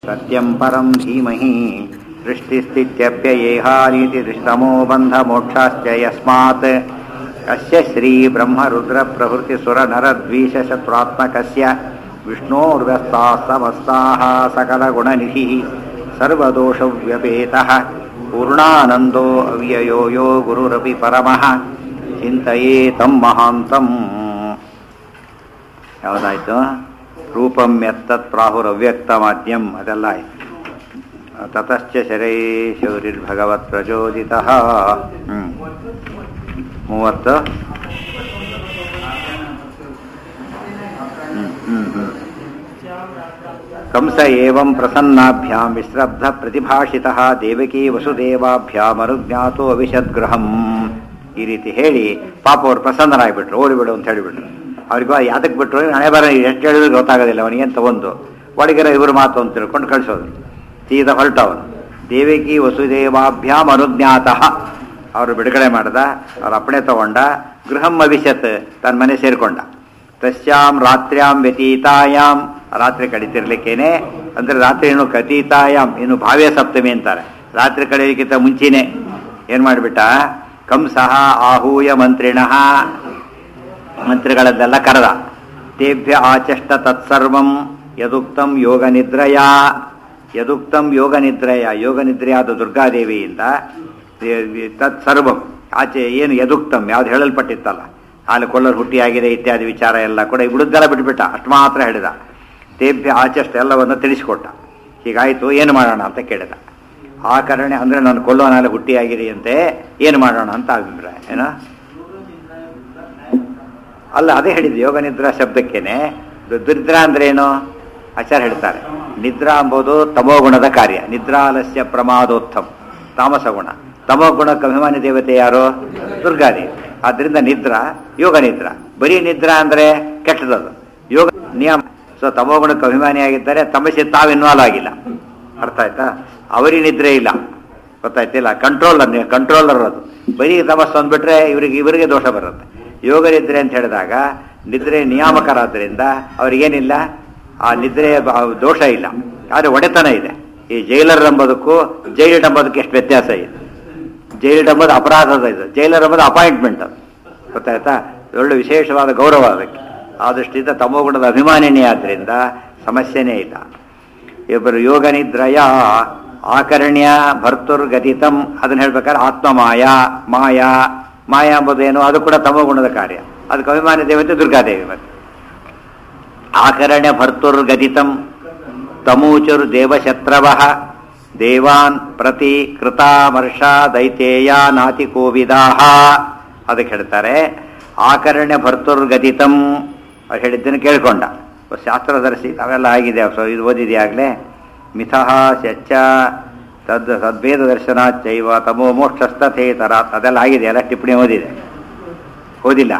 सत्यं परं धीमहि सृष्टिस्थित्यप्ययेहानीति दृष्टमो बन्धमोक्षाश्च यस्मात् कस्य श्रीब्रह्मरुद्रप्रभृतिसुरनरद्वीषशत्रुरात्मकस्य विष्णोर्व्यस्ताः समस्ताः सकलगुणनिधिः सर्वदोषव्यपेतः पूर्णानन्दो अव्ययो यो गुरुरपि परमः ಚಿಂತೆಯೇ ತಮ್ಮ ಮಹಾಂತಂ ಯಾವುದಾಯ್ತು ರೂಪಂ ಎತ್ತತ್ ಪ್ರಾಹುರವ್ಯಕ್ತ ಮಾಧ್ಯಂ ಅದೆಲ್ಲ ಆಯ್ತು ತತಶ್ಚ ಶರೈ ಶೌರಿರ್ಭಗವತ್ ಪ್ರಚೋದಿತ ಹ್ಞೂ ಮೂವತ್ತು ಹ್ಮ್, ಹ್ಮ್, ಹ್ಮ್. ಕಂಸ ಏವಂ ಪ್ರಸನ್ನಾಭ್ಯಾಂ ವಿಶ್ರಬ್ಧ ಪ್ರತಿಭಾಷಿತಃ ದೇವಕೀ ವಸುದೇವಾಭ್ಯಾಮನುಜ್ಞಾತೋ ಅವಿಶದ್ಗೃಹಂ ಈ ರೀತಿ ಹೇಳಿ ಪಾಪ ಅವ್ರು ಪ್ರಸನ್ನರಾಗ್ಬಿಟ್ರು ಓಡಿಬಿಡು ಅಂತ ಹೇಳಿಬಿಟ್ರು ಅವ್ರಿಗೂ ಯಾತಕ್ಕೆ ಬಿಟ್ರು ಹಣೆ ಬರ ಎಷ್ಟು ಹೇಳಿದ್ರು ಗೊತ್ತಾಗೋದಿಲ್ಲ ಅವನಿಗೆ ಅಂತ ಒಂದು ಒಳಗಿರೋ ಇವರು ಮಾತು ಅಂತ ತಿಳ್ಕೊಂಡು ಕಳಿಸೋದು ಸೀದಾ ಹೊರಟವನು ದೇವಕಿ ವಸುದೇವಾಭ್ಯಾಮ್ ಅನುಜ್ಞಾತಃ ಅವರು ಬಿಡುಗಡೆ ಮಾಡ್ದ ಅವ್ರ ಅಪ್ಪಣೆ ತಗೊಂಡ ಗೃಹಂ ಅವಿಶತ್ ತನ್ನ ಮನೆ ಸೇರಿಕೊಂಡ ತಸ್ಯಾಂ ರಾತ್ರ್ಯಾಂ ವ್ಯತೀತಾಯಾಂ ರಾತ್ರಿ ಕಡಿತಿರ್ಲಿಕ್ಕೇನೆ ಅಂದ್ರೆ ರಾತ್ರಿ ಇನ್ನು ಕತೀತಾಯಾಮ್ ಇನ್ನು ಭಾವ್ಯ ಸಪ್ತಮಿ ಅಂತಾರೆ ರಾತ್ರಿ ಕಳೆಯೋಕ್ಕಿಂತ ಮುಂಚೆನೆ ಏನ್ ಮಾಡಿಬಿಟ್ಟ ಕಂಸಃ ಆಹೂಯ ಮಂತ್ರಿಣಃ ಮಂತ್ರಿಗಳನ್ನೆಲ್ಲ ಕರೆದ ತೇಭ್ಯ ಆಚಷ್ಟ ತತ್ಸರ್ವಂ ಯದುಕ್ತಂ ಯೋಗ ನಿದ್ರಯ ಯದುಕ್ತಂ ಯೋಗ ನಿದ್ರಯ ಯೋಗ ನಿದ್ರೆಯಾದ ದುರ್ಗಾದೇವಿಯಿಂದ ತತ್ಸರ್ವಂ ಆಚೆ ಏನು ಯದುಕ್ತಂ ಯಾವ್ದು ಹೇಳಲ್ಪಟ್ಟಿತ್ತಲ್ಲ ಹಾಲು ಕೊಳ್ಳರು ಹುಟ್ಟಿಯಾಗಿದೆ ಇತ್ಯಾದಿ ವಿಚಾರ ಎಲ್ಲ ಕೂಡ ಉಳಿದೆಲ್ಲ ಬಿಟ್ಬಿಟ್ಟ ಅಷ್ಟು ಮಾತ್ರ ಹೇಳಿದ ತೇಭ್ಯ ಆಚಷ್ಟ ಎಲ್ಲವನ್ನು ತಿಳಿಸಿಕೊಟ್ಟ ಹೀಗಾಯ್ತು ಏನು ಮಾಡೋಣ ಅಂತ ಕೇಳಿದ ಆ ಕಾರಣ ಅಂದ್ರೆ ನಾನು ಕೊಲ್ಲೋನಾಲೆ ಹುಟ್ಟಿಯಾಗಿದೆ ಅಂತೆ ಏನು ಮಾಡೋಣ ಅಂತ ಅಭಿಪ್ರಾಯ ಏನೋ ಅಲ್ಲ ಅದೇ ಹೇಳಿದ್ದು ಯೋಗ ನಿದ್ರಾ ಶಬ್ದಕ್ಕೇನೆ ದು- ದುರ್ದ್ರಾ ಅಂದ್ರೆ ಏನು ಆಚಾರ್ಯ ಹೇಳ್ತಾರೆ ನಿದ್ರಾ ಎಂಬುದು ತಮೋಗುಣದ ಕಾರ್ಯ ನಿದ್ರಾಲಸ್ಯ ಪ್ರಮಾದೋತ್ತಮ್ ತಾಮಸ ಗುಣ ತಮೋಗುಣಕ್ಕೆ ಅಭಿಮಾನಿ ದೇವತೆ ಯಾರು ದುರ್ಗಾದೇವಿ ಆದ್ರಿಂದ ನಿದ್ರಾ ಯೋಗ ನಿದ್ರಾ ಬರೀ ನಿದ್ರಾ ಅಂದ್ರೆ ಕೆಟ್ಟದದು ಯೋಗ ನಿಯಮ ಸೊ ತಮೋಗುಣಕ್ಕೆ ಅಭಿಮಾನಿಯಾಗಿದ್ದಾರೆ ತಮಸ್ಸೆ ತಾವು ಇನ್ವಾಲ್ವ್ ಆಗಿಲ್ಲ ಅರ್ಥ ಆಯ್ತಾ ಅವರಿಗೆ ನಿದ್ರೆ ಇಲ್ಲ ಗೊತ್ತಾಯ್ತಿಲ್ಲ ಕಂಟ್ರೋಲರ್ ಕಂಟ್ರೋಲರ್ ಅದು ಬರೀ ತಮಸ್ಸು ಅಂದ್ಬಿಟ್ರೆ ಇವರಿಗೆ ಇವರಿಗೆ ದೋಷ ಬರುತ್ತೆ ಯೋಗ ನಿದ್ರೆ ಅಂತ ಹೇಳಿದಾಗ ನಿದ್ರೆ ನಿಯಾಮಕರಾದ್ರಿಂದ ಅವ್ರಿಗೇನಿಲ್ಲ ಆ ನಿದ್ರೆ ಬ- ದೋಷ ಇಲ್ಲ ಆದರೆ ಒಡೆತನ ಇದೆ ಈ ಜೈಲರ್ ಎಂಬುದಕ್ಕೂ ಜೈಲ್ ಎಂಬುದಕ್ಕೆ ಎಷ್ಟು ವ್ಯತ್ಯಾಸ ಇದೆ ಜೈಲ್ ಎಂಬುದು ಅಪರಾಧದ ಇದು ಜೈಲರ್ ಎಂಬುದು ಅಪಾಯಿಂಟ್ಮೆಂಟ್ ಅದು ಗೊತ್ತಾಯ್ತಾ ಒಳ್ಳೆ ವಿಶೇಷವಾದ ಗೌರವ ಅದಕ್ಕೆ ಆ ದೃಷ್ಟಿಯಿಂದ ತಮೋಗುಣದ ಅಭಿಮಾನಿನಿ ಆದ್ರಿಂದ ಸಮಸ್ಯೆನೇ ಇಲ್ಲ ಇಬ್ಬರು ಯೋಗ ನಿದ್ರಯ ಆಕರ್ಣ್ಯ ಭರ್ತುರ್ಗತಿತಂ ಅದನ್ನ ಹೇಳ್ಬೇಕಾದ್ರೆ ಆತ್ಮಮಾಯ ಮಾಯಾ ಮಾಯಾ ಎಂಬುದೇನು ಅದು ಕೂಡ ತಮೋಗುಣದ ಕಾರ್ಯ ಅದಕ್ಕೆ ಅಭಿಮಾನಿ ದೇವತೆ ದುರ್ಗಾದೇವಿ ಮತ್ತೆ ಆಕರ್ಣ್ಯ ಭರ್ತುರ್ಗತಿತಂ ತಮೂಚುರ್ ದೇವಶತ್ರವ ದೇವಾನ್ ಪ್ರತಿ ಕೃತಾಮರ್ಷ ದೈತೇಯ ನಾತಿ ಕೋವಿದಾಹ ಅದಕ್ಕೆ ಹೇಳ್ತಾರೆ ಆಕರ್ಣ್ಯ ಭರ್ತುರ್ಗತಿತಂ ಅವ್ರು ಹೇಳಿದ್ದನ್ನು ಕೇಳ್ಕೊಂಡ ಶಾಸ್ತ್ರದರ್ಶಿ ಅವೆಲ್ಲ ಆಗಿದೆ ಸೊ ಇದು ಓದಿದೆಯಾಗಲೇ ಮಿಥಃ ಶಚ್ಚ ತದ್ ಸದ್ಭೇದ ದರ್ಶನಾಚೈವ ತಮೋ ಮೋಕ್ಷಸ್ತಥೇತರ ಅದೆಲ್ಲ ಆಗಿದೆ ಎಲ್ಲ ಟಿಪ್ಪಣಿ ಓದಿದೆ ಓದಿಲ್ಲ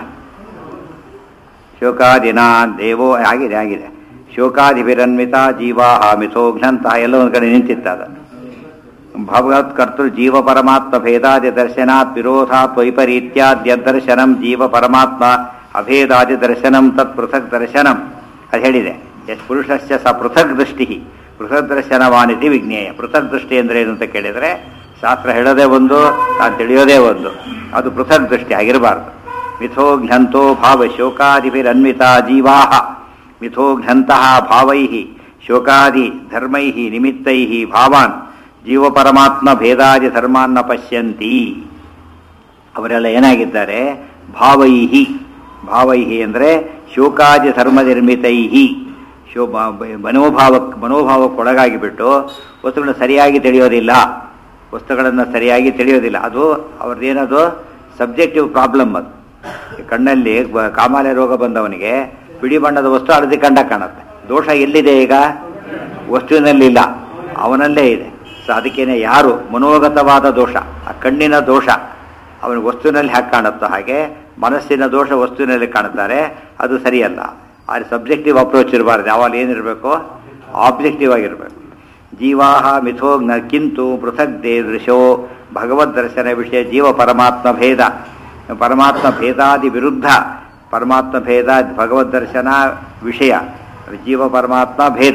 ಶೋಕಾದಿನ ದೇವೋ ಆಗಿದೆ ಆಗಿದೆ ಶೋಕಾದಿಭಿರನ್ವಿತ ಜೀವಾಹ ಮಿಥೋಘ್ನಂತಹ ಎಲ್ಲ ಒಂದು ಕಡೆ ನಿಂತಿತ್ತ ಅದು ಭಗವತ್ ಕರ್ತೃ ಜೀವ ಪರಮಾತ್ಮ ಭೇದಾದಿ ದರ್ಶನಾತ್ ವಿರೋಧಾತ್ ವೈಪರೀತ್ಯಾದ್ಯದರ್ಶನಂ ಜೀವ ಪರಮಾತ್ಮ ಅಭೇದಾದಿ ದರ್ಶನಂ ತತ್ ಪೃಥಕ್ ದರ್ಶನಂ ಅದು ಹೇಳಿದೆ ಯತ್ ಪುರುಷಸ್ಯ ಸ ಪೃಥಕ್ ದೃಷ್ಟಿ ಪೃಥಕ್ ದರ್ಶನವಾನಿತಿ ವಿಜ್ಞೇಯ ಪೃಥಕ್ ದೃಷ್ಟಿ ಅಂದ್ರೆ ಏನು ಅಂತ ಕೇಳಿದರೆ ಶಾಸ್ತ್ರ ಹೇಳೋದೇ ಒಂದು ತಾನು ತಿಳಿಯೋದೇ ಒಂದು ಅದು ಪೃಥಕ್ ದೃಷ್ಟಿ ಆಗಿರಬಾರ್ದು ಮಿಥೋಘ್ನಂತೋ ಭಾವ ಶೋಕಾದಿಭಿರನ್ವಿತ ಜೀವಾಹ ಮಿಥೋಘ್ನಂತಹ ಭಾವೈ ಶೋಕಾದಿ ಧರ್ಮೈ ನಿಮಿತ್ತೈ ಭಾವಾನ್ ಜೀವ ಪರಮಾತ್ಮ ಭೇದಾದಿ ಧರ್ಮಾನ್ನ ಪಶ್ಯಂತಿ ಅವರೆಲ್ಲ ಏನಾಗಿದ್ದಾರೆ ಭಾವೈಹಿ ಭಾವೈಹಿ ಅಂದರೆ ಶೋಕಾದಿ ಧರ್ಮ ನಿರ್ಮಿತೈಹಿ ಶೋ ಬ- ಮನೋಭಾವಕ್ಕೆ ಮನೋಭಾವಕ್ಕೆ ಒಳಗಾಗಿ ಬಿಟ್ಟು ವಸ್ತುಗಳನ್ನ ಸರಿಯಾಗಿ ತಿಳಿಯೋದಿಲ್ಲ ವಸ್ತುಗಳನ್ನು ಸರಿಯಾಗಿ ತಿಳಿಯೋದಿಲ್ಲ ಅದು ಅವ್ರದ್ದೇನದು ಸಬ್ಜೆಕ್ಟಿವ್ ಪ್ರಾಬ್ಲಮ್ ಅದು ಈ ಕಣ್ಣಲ್ಲಿ ಬ- ಕಾಮಾಲೆ ರೋಗ ಬಂದವನಿಗೆ ಬಿಳಿ ಬಣ್ಣದ ವಸ್ತು ಹಳದಿ ಕಂಡ ಕಾಣುತ್ತೆ ದೋಷ ಎಲ್ಲಿದೆ ಈಗ ವಸ್ತುವಿನಲ್ಲಿ ಇಲ್ಲ ಅವನಲ್ಲೇ ಇದೆ ಸೊ ಅದಕ್ಕೇನೆ ಯಾರು ಮನೋಗತವಾದ ದೋಷ ಆ ಕಣ್ಣಿನ ದೋಷ ಅವನ ವಸ್ತುವಿನಲ್ಲಿ ಹಾಗೆ ಕಾಣುತ್ತೋ ಹಾಗೆ ಮನಸ್ಸಿನ ದೋಷ ವಸ್ತುವಿನಲ್ಲಿ ಕಾಣುತ್ತಾರೆ ಅದು ಸರಿಯಲ್ಲ ಆದರೆ ಸಬ್ಜೆಕ್ಟಿವ್ ಅಪ್ರೋಚ್ ಇರಬಾರ್ದು ಯಾವಾಗ ಏನಿರಬೇಕು ಆಬ್ಜೆಕ್ಟಿವ್ ಆಗಿರಬೇಕು ಜೀವಾಹ ಮಿಥೋಗ್ನ ಕಿಂತು ಪೃಥಕ್ ದೇದೃಶೋ ಭಗವದ್ ದರ್ಶನ ವಿಷಯ ಜೀವ ಪರಮಾತ್ಮ ಭೇದ ಪರಮಾತ್ಮ ಭೇದಾದಿ ವಿರುದ್ಧ ಪರಮಾತ್ಮ ಭೇದ ಭಗವದ್ ದರ್ಶನ ವಿಷಯ ಜೀವ ಪರಮಾತ್ಮ ಭೇದ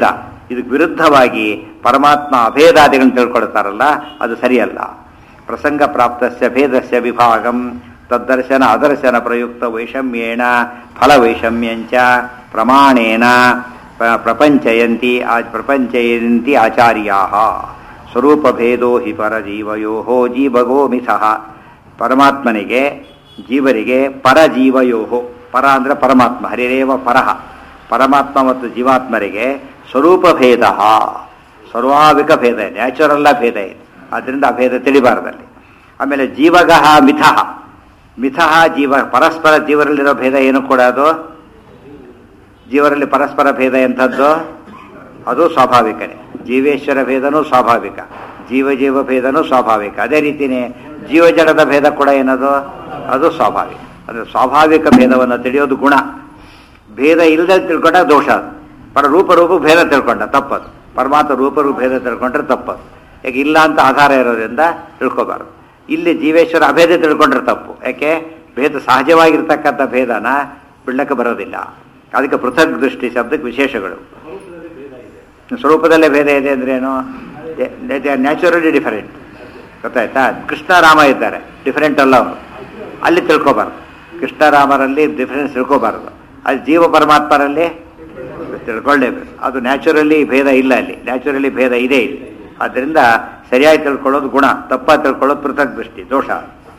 ಇದಕ್ಕೆ ವಿರುದ್ಧವಾಗಿ ಪರಮಾತ್ಮ ಅಭೇದಾದಿಗಳನ್ನು ತಿಳ್ಕೊಳ್ತಾರಲ್ಲ ಅದು ಸರಿಯಲ್ಲ ಪ್ರಸಂಗ ಪ್ರಾಪ್ತಸ್ಯ ಭೇದಸ್ಯ ವಿಭಾಗಂ ತದ್ದರ್ಶನ ಅದರ್ಶನ ಪ್ರಯುಕ್ತ ವೈಷಮ್ಯೇಣ ಫಲವೈಷಮ್ಯಂಚ ಪ್ರಮಾಣೇನ ಪ್ರ- ಪ್ರಪಂಚಯಂತಿ ಆ ಪ್ರಪಂಚಯಂತಿ ಆಚಾರ್ಯಾ ಸ್ವರೂಪಭೇದೋ ಹಿ ಪರಜೀವಯೋ ಜೀವಗೋ ಮಿಥಃ ಪರಮಾತ್ಮನಿಗೆ ಜೀವರಿಗೆ ಪರಜೀವಯೋ ಪರ ಅಂದರೆ ಪರಮಾತ್ಮ ಹರಿರೇವ ಪರಹ ಪರಮಾತ್ಮ ಮತ್ತು ಜೀವಾತ್ಮರಿಗೆ ಸ್ವರೂಪ ಭೇದ ಸರ್ವಾವಿಕ ಭೇದ ಇದೆ ನ್ಯಾಚುರಲ್ಲ ಭೇದ ಇದೆ ಆದ್ದರಿಂದ ಆ ಭೇದ ತಿಳಿಬಾರದಲ್ಲಿ ಆಮೇಲೆ ಜೀವಗಃ ಮಿಥಃ ಮಿಥಃ ಜೀವ ಪರಸ್ಪರ ಜೀವರಲ್ಲಿರೋ ಭೇದ ಏನು ಕೂಡ ಅದು ಜೀವರಲ್ಲಿ ಪರಸ್ಪರ ಭೇದ ಎಂಥದ್ದು ಅದು ಸ್ವಾಭಾವಿಕನೇ ಜೀವೇಶ್ವರ ಭೇದನೂ ಸ್ವಾಭಾವಿಕ ಜೀವ ಜೀವ ಭೇದನೂ ಸ್ವಾಭಾವಿಕ ಅದೇ ರೀತಿಯೇ ಜೀವಜಡದ ಭೇದ ಕೂಡ ಏನದು ಅದು ಸ್ವಾಭಾವಿಕ ಅದು ಸ್ವಾಭಾವಿಕ ಭೇದವನ್ನು ತಿಳಿಯೋದು ಗುಣ ಭೇದ ಇಲ್ಲದೆ ತಿಳ್ಕೊಂಡ ದೋಷ ಅದು ಪರ ರೂಪರೂಪ ಭೇದ ತಿಳ್ಕೊಂಡ ತಪ್ಪದು ಪರಮಾತ್ಮ ರೂಪರೂಪ ಭೇದ ತಿಳ್ಕೊಂಡ್ರೆ ತಪ್ಪದು ಯಾಕೆ ಇಲ್ಲ ಅಂತ ಆಧಾರ ಇರೋದ್ರಿಂದ ತಿಳ್ಕೊಬಾರ್ದು ಇಲ್ಲಿ ಜೀವೇಶ್ವರ ಅಭೇದ ತಿಳ್ಕೊಂಡ್ರೆ ತಪ್ಪು ಯಾಕೆ ಭೇದ ಸಹಜವಾಗಿರ್ತಕ್ಕಂಥ ಭೇದನ ಬಿಡ್ಲಕ್ಕೆ ಬರೋದಿಲ್ಲ ಅದಕ್ಕೆ ಪೃಥಕ್ ದೃಷ್ಟಿ ಶಬ್ದಕ್ಕೆ ವಿಶೇಷಗಳು ಸ್ವರೂಪದಲ್ಲೇ ಭೇದ ಇದೆ ಅಂದ್ರೇನು ನ್ಯಾಚುರಲಿ ಡಿಫರೆಂಟ್ ಗೊತ್ತಾಯ್ತಾ ಕೃಷ್ಣ ರಾಮ ಇದ್ದಾರೆ ಡಿಫರೆಂಟ್ ಅಲ್ಲ ಅವರು ಅಲ್ಲಿ ತಿಳ್ಕೊಬಾರ್ದು ಕೃಷ್ಣ ರಾಮರಲ್ಲಿ ಡಿಫರೆನ್ಸ್ ತಿಳ್ಕೊಬಾರ್ದು ಅದು ಜೀವ ಪರಮಾತ್ಮರಲ್ಲಿ ತಿಳ್ಕೊಳ್ಳೇಬೇಕು ಅದು ನ್ಯಾಚುರಲಿ ಭೇದ ಇಲ್ಲ ಅಲ್ಲಿ ನ್ಯಾಚುರಲಿ ಭೇದ ಇದೆ ಇಲ್ಲಿ ಆದ್ದರಿಂದ ಸರಿಯಾಗಿ ತಿಳ್ಕೊಳ್ಳೋದು ಗುಣ ತಪ್ಪಾಗಿ ತಿಳ್ಕೊಳ್ಳೋದು ಪೃಥಕ್ ದೃಷ್ಟಿ ದೋಷ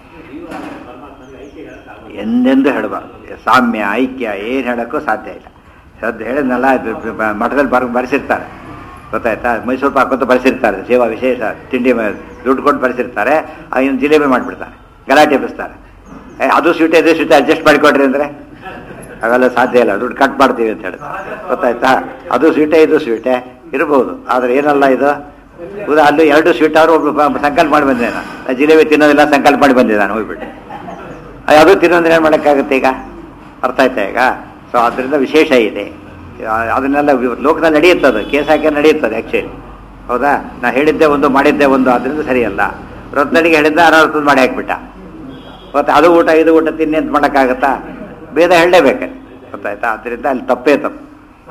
ಎಂದೆಂದೂ ಹೇಳಬಾರ್ದು ಸಾಮ್ಯ ಐಕ್ಯ ಏನು ಹೇಳೋಕ್ಕೂ ಸಾಧ್ಯ ಇಲ್ಲ ಸದ್ದು ಹೇಳಿದ್ನಲ್ಲ ಇದು ಬ- ಮಠದಲ್ಲಿ ಬರ್ ಬರೆಸಿರ್ತಾರೆ ಗೊತ್ತಾಯ್ತಾ ಮೈಸೂರು ಪಾಕ್ ಅಂತ ಬರೆಸಿರ್ತಾರೆ ಸೇವಾ ವಿಶೇಷ ತಿಂಡಿ ಮ- ದುಡ್ಡು ಕೊಟ್ಟು ಬರೆಸಿರ್ತಾರೆ ಇನ್ನು ಜಿಲೇಬಿ ಮಾಡಿಬಿಡ್ತಾರೆ ಗಲಾಟೆ ಎಬ್ಬಿಸ್ತಾರೆ ಏ ಅದು ಸ್ವೀಟ್ ಇದೆ ಸ್ವೀಟ್ ಅಡ್ಜಸ್ಟ್ ಮಾಡಿಕೊಡ್ರಿ ಅಂದರೆ ಅವೆಲ್ಲ ಸಾಧ್ಯ ಇಲ್ಲ ದುಡ್ಡು ಕಟ್ ಮಾಡ್ತೀವಿ ಅಂತ ಹೇಳ್ತಾರೆ ಗೊತ್ತಾಯ್ತಾ ಅದು ಸ್ವೀಟೇ ಇದು ಸ್ವೀಟೇ ಇರ್ಬೋದು ಆದರೆ ಏನಲ್ಲ ಇದು ಉದಾ ಅಲ್ಲೂ ಎರಡು ಸ್ವೀಟ್ ಅವರು ಒಬ್ಬ ಬ- ಸಂಕಲ್ಪ ಮಾಡಿ ಬಂದೆ ನಾನು ಜಿಲೇಬಿ ತಿನ್ನೋದಿಲ್ಲ ಸಂಕಲ್ಪ ಮಾಡಿ ಬಂದೆ ನಾನು ಹೋಗ್ಬಿಟ್ಟು ಅದು ತಿನ್ನೋದ್ರೆ ಏನು ಮಾಡೋಕ್ಕಾಗುತ್ತೆ ಈಗ ಅರ್ಥ ಆಯ್ತಾ ಈಗ ಸೊ ಅದರಿಂದ ವಿಶೇಷ ಇದೆ ಆ- ಅದನ್ನೆಲ್ಲ ವಿ- ಲೋಕದಲ್ಲಿ ನಡೆಯುತ್ತದೆ ಕೇಸ್ ಹಾಕಿ ನಡೆಯುತ್ತದೆ ಆ್ಯಕ್ಚುಲಿ ಹೌದಾ ನಾ ಹೇಳಿದ್ದೆ ಒಂದು ಮಾಡಿದ್ದೆ ಒಂದು ಅದರಿಂದ ಸರಿಯಲ್ಲ ರತ್ನಡಿಗೆ ಹೇಳಿದ್ದೆ ಅನರ್ಥದ ಮಾಡಿ ಹಾಕ್ಬಿಟ್ಟ ಮತ್ತೆ ಅದು ಊಟ ಇದು ಊಟ ತಿನ್ನಿ ಅಂತ ಮಾಡೋಕ್ಕಾಗತ್ತಾ ಭೇದ ಹೇಳಲೇಬೇಕು ಗೊತ್ತಾಯ್ತಾ ಅದರಿಂದ ಅಲ್ಲಿ ತಪ್ಪೇ ತಪ್ಪು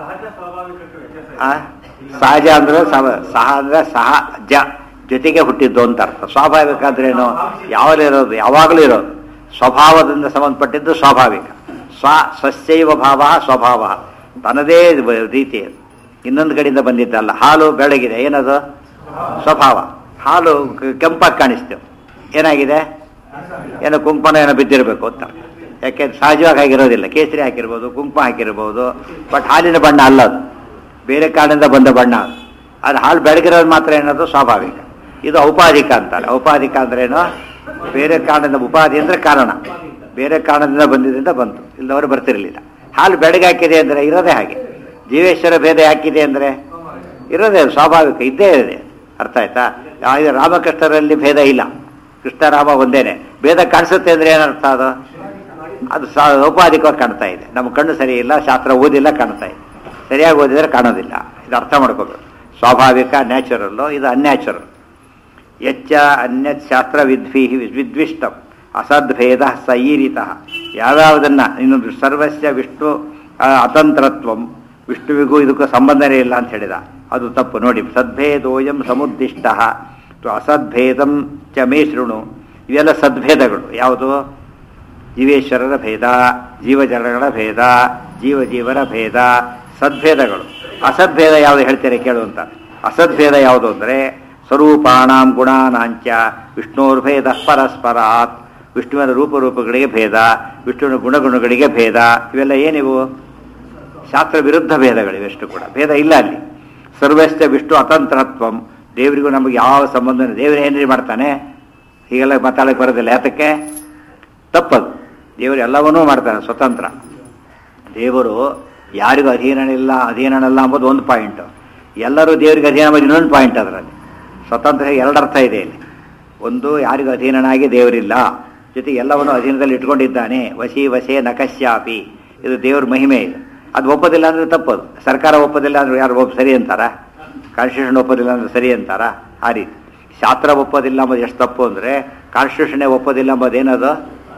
ಆ? ಸಹಜ ಅಂದ್ರೆ ಸಹ ಸಹ ಅಂದ್ರೆ ಸಹ ಜ ಜೊತೆಗೆ ಹುಟ್ಟಿದ್ದು ಅಂತ ಅರ್ಥ ಸ್ವಾಭಾವಿಕ ಅಂದ್ರೇನು ಯಾವಾಗಲೂ ಇರೋದು ಯಾವಾಗಲೂ ಇರೋದು ಸ್ವಭಾವದಿಂದ ಸಂಬಂಧಪಟ್ಟಿದ್ದು ಸ್ವಾಭಾವಿಕ ಸ್ವ ಸ್ವಸ್ಯೈವ ಭಾವ ಸ್ವಭಾವ ತನ್ನದೇ ಬ- ರೀತಿ ಅದು. ಇನ್ನೊಂದು ಕಡೆಯಿಂದ ಬಂದಿದ್ದಲ್ಲ ಹಾಲು ಬೆಳಗಿದೆ ಏನದು ಸ್ವಭಾವ ಹಾಲು ಕ- ಕೆಂಪಾಗಿ ಕಾಣಿಸ್ತೇವೆ ಏನಾಗಿದೆ ಏನೋ ಕುಂಕುಮನ ಏನೋ ಬಿದ್ದಿರಬೇಕು ಅಂತ ಯಾಕೆ ಸಹಜವಾಗಿ ಆಗಿರೋದಿಲ್ಲ ಕೇಸರಿ ಹಾಕಿರ್ಬೋದು ಕುಂಕುಮ ಹಾಕಿರ್ಬೋದು ಬಟ್ ಹಾಲಿನ ಬಣ್ಣ ಅಲ್ಲ ಅದು ಬೇರೆ ಕಾರಣದಿಂದ ಬಂದ ಬಣ್ಣ ಅದು ಅದು ಹಾಲು ಬೆಳಗಿರೋದು ಮಾತ್ರ ಏನದು ಸ್ವಾಭಾವಿಕ ಇದು ಔಪಾಧಿಕ ಅಂತಾರೆ ಔಪಾಧಿಕ ಅಂದ್ರೇನು ಬೇರೆ ಕಾರಣದಿಂದ ಉಪಾಧಿ ಅಂದರೆ ಕಾರಣ ಬೇರೆ ಕಾರಣದಿಂದ ಬಂದಿದ್ದರಿಂದ ಬಂತು ಇಲ್ಲದವರು ಬರ್ತಿರಲಿಲ್ಲ ಹಾಲು ಬೆಳಗಾಕಿದೆ ಅಂದರೆ ಇರೋದೇ ಹಾಗೆ ಜೀವೇಶ್ವರ ಭೇದ ಯಾಕಿದೆ ಅಂದರೆ ಇರೋದೇ ಅದು ಸ್ವಾಭಾವಿಕ ಇದ್ದೇ ಇದೆ ಅರ್ಥ ಆಯ್ತಾ ಆ- ಇದು ರಾಮಕೃಷ್ಣರಲ್ಲಿ ಭೇದ ಇಲ್ಲ ಕೃಷ್ಣರಾಮ ಒಂದೇನೆ ಭೇದ ಕಾಣಿಸುತ್ತೆ ಅಂದರೆ ಏನರ್ಥ ಅದು ಅದು ಸಾ- ಔಪಾಧಿಕವಾಗಿ ಕಾಣ್ತಾ ಇದೆ ನಮ್ಮ ಕಣ್ಣು ಸರಿ ಇಲ್ಲ ಶಾಸ್ತ್ರ ಓದಿಲ್ಲ ಕಾಣ್ತಾ ಇದೆ ಸರಿಯಾಗಿ ಓದಿದರೆ ಕಾಣೋದಿಲ್ಲ ಇದು ಅರ್ಥ ಮಾಡ್ಕೋಬೇಕು ಸ್ವಾಭಾವಿಕ ನ್ಯಾಚುರಲ್ಲು ಇದು ಅನ್ಯಾಚುರಲ್ ಯಚ್ಚ ಅನ್ಯತ್ ಶಾಸ್ತ್ರ ವಿದ್ವಿ ವಿದ್ವಿಷ್ಟಂ ಅಸದ್ಭೇದ ಸೈರಿತ ಯಾವ್ಯಾವುದನ್ನ ಇನ್ನೊಂದು ಸರ್ವಸ್ಯ ವಿಷ್ಣು ಆ, ಅತಂತ್ರತ್ವಂ ವಿಷ್ಣುವಿಗೂ ಇದಕ್ಕೂ ಸಂಬಂಧನೇ ಇಲ್ಲ ಅಂತ ಹೇಳಿದ ಅದು ತಪ್ಪು ನೋಡಿ ಸದ್ಭೇದೋಯಂ ಸಮುದ್ದಿಷ್ಟ ಅಸದ್ಭೇದಂ ಚ ಮೇ ಶೃಣು ಇವೆಲ್ಲ ಸದ್ಭೇದಗಳು ಯಾವುದು ಜೀವೇಶ್ವರರ ಭೇದ ಜೀವಜಡಗಳ ಭೇದ ಜೀವ ಜೀವರ ಭೇದ ಸದ್ಭೇದಗಳು ಅಸದ್ಭೇದ ಯಾವುದು ಹೇಳ್ತಾರೆ ಕೇಳುವಂತ ಅಸದ್ಭೇದ ಯಾವುದು ಅಂದರೆ ಸ್ವರೂಪಾಣಾಂ ಗುಣಾನಾಂಚ ವಿಷ್ಣುರ್ಭೇದ ಪರಸ್ಪರಾತ್ ವಿಷ್ಣುವಿನ ರೂಪರೂಪಗಳಿಗೆ ಭೇದ ವಿಷ್ಣುವಿನ ಗುಣಗುಣಗಳಿಗೆ ಭೇದ ಇವೆಲ್ಲ ಏನಿವು ಶಾಸ್ತ್ರ ವಿರುದ್ಧ ಭೇದಗಳಿವೆಷ್ಟು ಕೂಡ ಭೇದ ಇಲ್ಲ ಅಲ್ಲಿ ಸರ್ವಸ್ಯ ವಿಷ್ಣು ಅತಂತ್ರತ್ವಂ ದೇವರಿಗೂ ನಮಗೆ ಯಾವ ಸಂಬಂಧ ದೇವರು ಏನ್ರಿ ಮಾಡ್ತಾನೆ ಹೀಗೆಲ್ಲ ಮಾತಾಡಕ್ಕೆ ಬರೋದಿಲ್ಲ ಯಾತಕ್ಕೆ ತಪ್ಪದು ದೇವರು ಎಲ್ಲವನ್ನೂ ಮಾಡ್ತಾನೆ ಸ್ವತಂತ್ರ ದೇವರು ಯಾರಿಗೂ ಅಧೀನನಿಲ್ಲ ಅಧೀನನಲ್ಲ ಅಂಬೋದು ಒಂದು ಪಾಯಿಂಟ್ ಎಲ್ಲರೂ ದೇವರಿಗೆ ಅಧೀನ ಅಂಬೋದು ಇನ್ನೊಂದು ಪಾಯಿಂಟ್ ಅದರಲ್ಲಿ ಸ್ವತಂತ್ರ ಎರಡರ್ಥ ಇದೆ ಇಲ್ಲಿ ಒಂದು ಯಾರಿಗೂ ಅಧೀನನಾಗಿ ದೇವರಿಲ್ಲ ಜೊತೆಗೆ ಎಲ್ಲವನ್ನು ಅಧೀನದಲ್ಲಿ ಇಟ್ಕೊಂಡಿದ್ದಾನೆ ವಸಿ ವಸೆ ನಕಶ್ಯಾಪಿ ಇದು ದೇವ್ರ ಮಹಿಮೆ ಇದು ಅದು ಒಪ್ಪೋದಿಲ್ಲ ಅಂದ್ರೆ ತಪ್ಪದು ಸರ್ಕಾರ ಒಪ್ಪೋದಿಲ್ಲ ಅಂದ್ರೆ ಯಾರು ಒಬ್ಬ ಸರಿ ಅಂತಾರ ಕಾನ್ಸ್ಟಿಟ್ಯೂಷನ್ ಒಪ್ಪೋದಿಲ್ಲ ಅಂದ್ರೆ ಸರಿ ಅಂತಾರ ಆ ರೀತಿ ಶಾಸ್ತ್ರ ಒಪ್ಪೋದಿಲ್ಲ ಅಂಬೋದು ಎಷ್ಟು ತಪ್ಪು ಅಂದರೆ ಕಾನ್ಸ್ಟಿಟ್ಯೂಷನ್ನೇ ಒಪ್ಪೋದಿಲ್ಲ ಅಂಬೋದೇನದು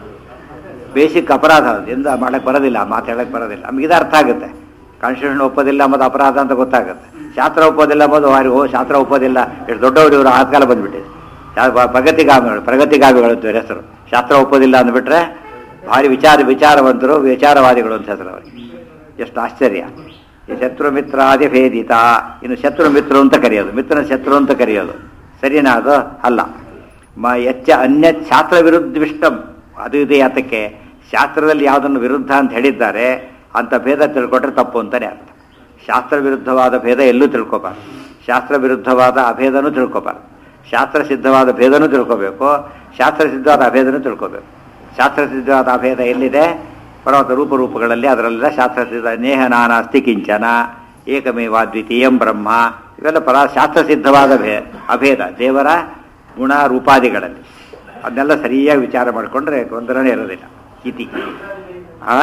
ಬೇಸಿಕ್ ಅಪರಾಧ ಅದು ಎಂದು ಮಾಡಕ್ಕೆ ಬರೋದಿಲ್ಲ ಮಾತು ಹೇಳಕ್ಕೆ ಬರೋದಿಲ್ಲ ನಮ್ಗೆ ಇದು ಅರ್ಥ ಆಗುತ್ತೆ ಕಾನ್ಸ್ಟಿಟ್ಯೂಷನ್ ಒಪ್ಪೋದಿಲ್ಲ ಅಂಬೋದು ಅಪರಾಧ ಅಂತ ಗೊತ್ತಾಗುತ್ತೆ ಶಾಸ್ತ್ರ ಒಪ್ಪೋದಿಲ್ಲ ಅಂಬೋದು ಅವ್ರಿಗೆ ಓ ಶಾಸ್ತ್ರ ಒಪ್ಪೋದಿಲ್ಲ ಎಷ್ಟು ದೊಡ್ಡವರು ಇವರು ಆತ್ಕಾಲ ಬಂದ್ಬಿಟ್ಟಿದೆ ಯಾ- ಪ- ಪ್ರಗತಿಗಾಮಿಗಳು ಪ್ರಗತಿಗಾಮಿಗಳು ಅಂತ ಇವ್ರ ಹೆಸರು ಶಾಸ್ತ್ರ ಒಪ್ಪೋದಿಲ್ಲ ಅಂದ್ಬಿಟ್ರೆ ಭಾರಿ ವಿಚಾರ ವಿಚಾರವಂತರು ವಿಚಾರವಾದಿಗಳು ಅಂತ ಹೆಸರು ಅವರಿಗೆ ಎಷ್ಟು ಆಶ್ಚರ್ಯ ಈ ಶತ್ರು ಮಿತ್ರಾದಿ ಭೇದಿತ ಇನ್ನು ಶತ್ರು ಮಿತ್ರರು ಅಂತ ಕರೆಯೋದು ಮಿತ್ರನ ಶತ್ರು ಅಂತ ಕರೆಯೋದು ಸರಿನಾ ಅದು ಅಲ್ಲ ಮ ಎಚ್ಚ ಅನ್ಯ ಶಾಸ್ತ್ರ ವಿರುದ್ಧಿಷ್ಟಂ ಅದು ಇದೆ ಯಾತಕ್ಕೆ ಶಾಸ್ತ್ರದಲ್ಲಿ ಯಾವುದನ್ನು ವಿರುದ್ಧ ಅಂತ ಹೇಳಿದ್ದಾರೆ ಅಂತ ಭೇದ ತಿಳ್ಕೊಟ್ರೆ ತಪ್ಪು ಅಂತಾನೆ ಅರ್ಥ ಶಾಸ್ತ್ರ ವಿರುದ್ಧವಾದ ಭೇದ ಎಲ್ಲೂ ತಿಳ್ಕೊಬಾರ್ದು ಶಾಸ್ತ್ರ ವಿರುದ್ಧವಾದ ಅಭೇದನೂ ತಿಳ್ಕೊಬಾರ್ದು ಶಾಸ್ತ್ರ ಸಿದ್ಧವಾದ ಭೇದನೂ ತಿಳ್ಕೊಬೇಕು ಶಾಸ್ತ್ರ ಸಿದ್ಧವಾದ ಅಭೇದನೂ ತಿಳ್ಕೊಬೇಕು ಶಾಸ್ತ್ರ ಸಿದ್ಧವಾದ ಅಭೇದ ಎಲ್ಲಿದೆ ಪರ್ವತ ರೂಪಗಳಲ್ಲಿ ಅದರಲ್ಲೆಲ್ಲ ಶಾಸ್ತ್ರ ಸಿದ್ಧ ನೇಹ ನಾನಾಸ್ತಿ ಕಿಂಚನ ಏಕಮೇವ ದ್ವಿತೀಯಂ ಬ್ರಹ್ಮ ಇವೆಲ್ಲ ಪರ ಶಾಸ್ತ್ರ ಸಿದ್ಧವಾದ ಭೇ ಅಭೇದ ದೇವರ ಗುಣ ರೂಪಾದಿಗಳಲ್ಲಿ ಅದನ್ನೆಲ್ಲ ಸರಿಯಾಗಿ ವಿಚಾರ ಮಾಡಿಕೊಂಡ್ರೆ ಗೊಂದಲನೇ ಇರೋದಿಲ್ಲ ಇತಿ ಆ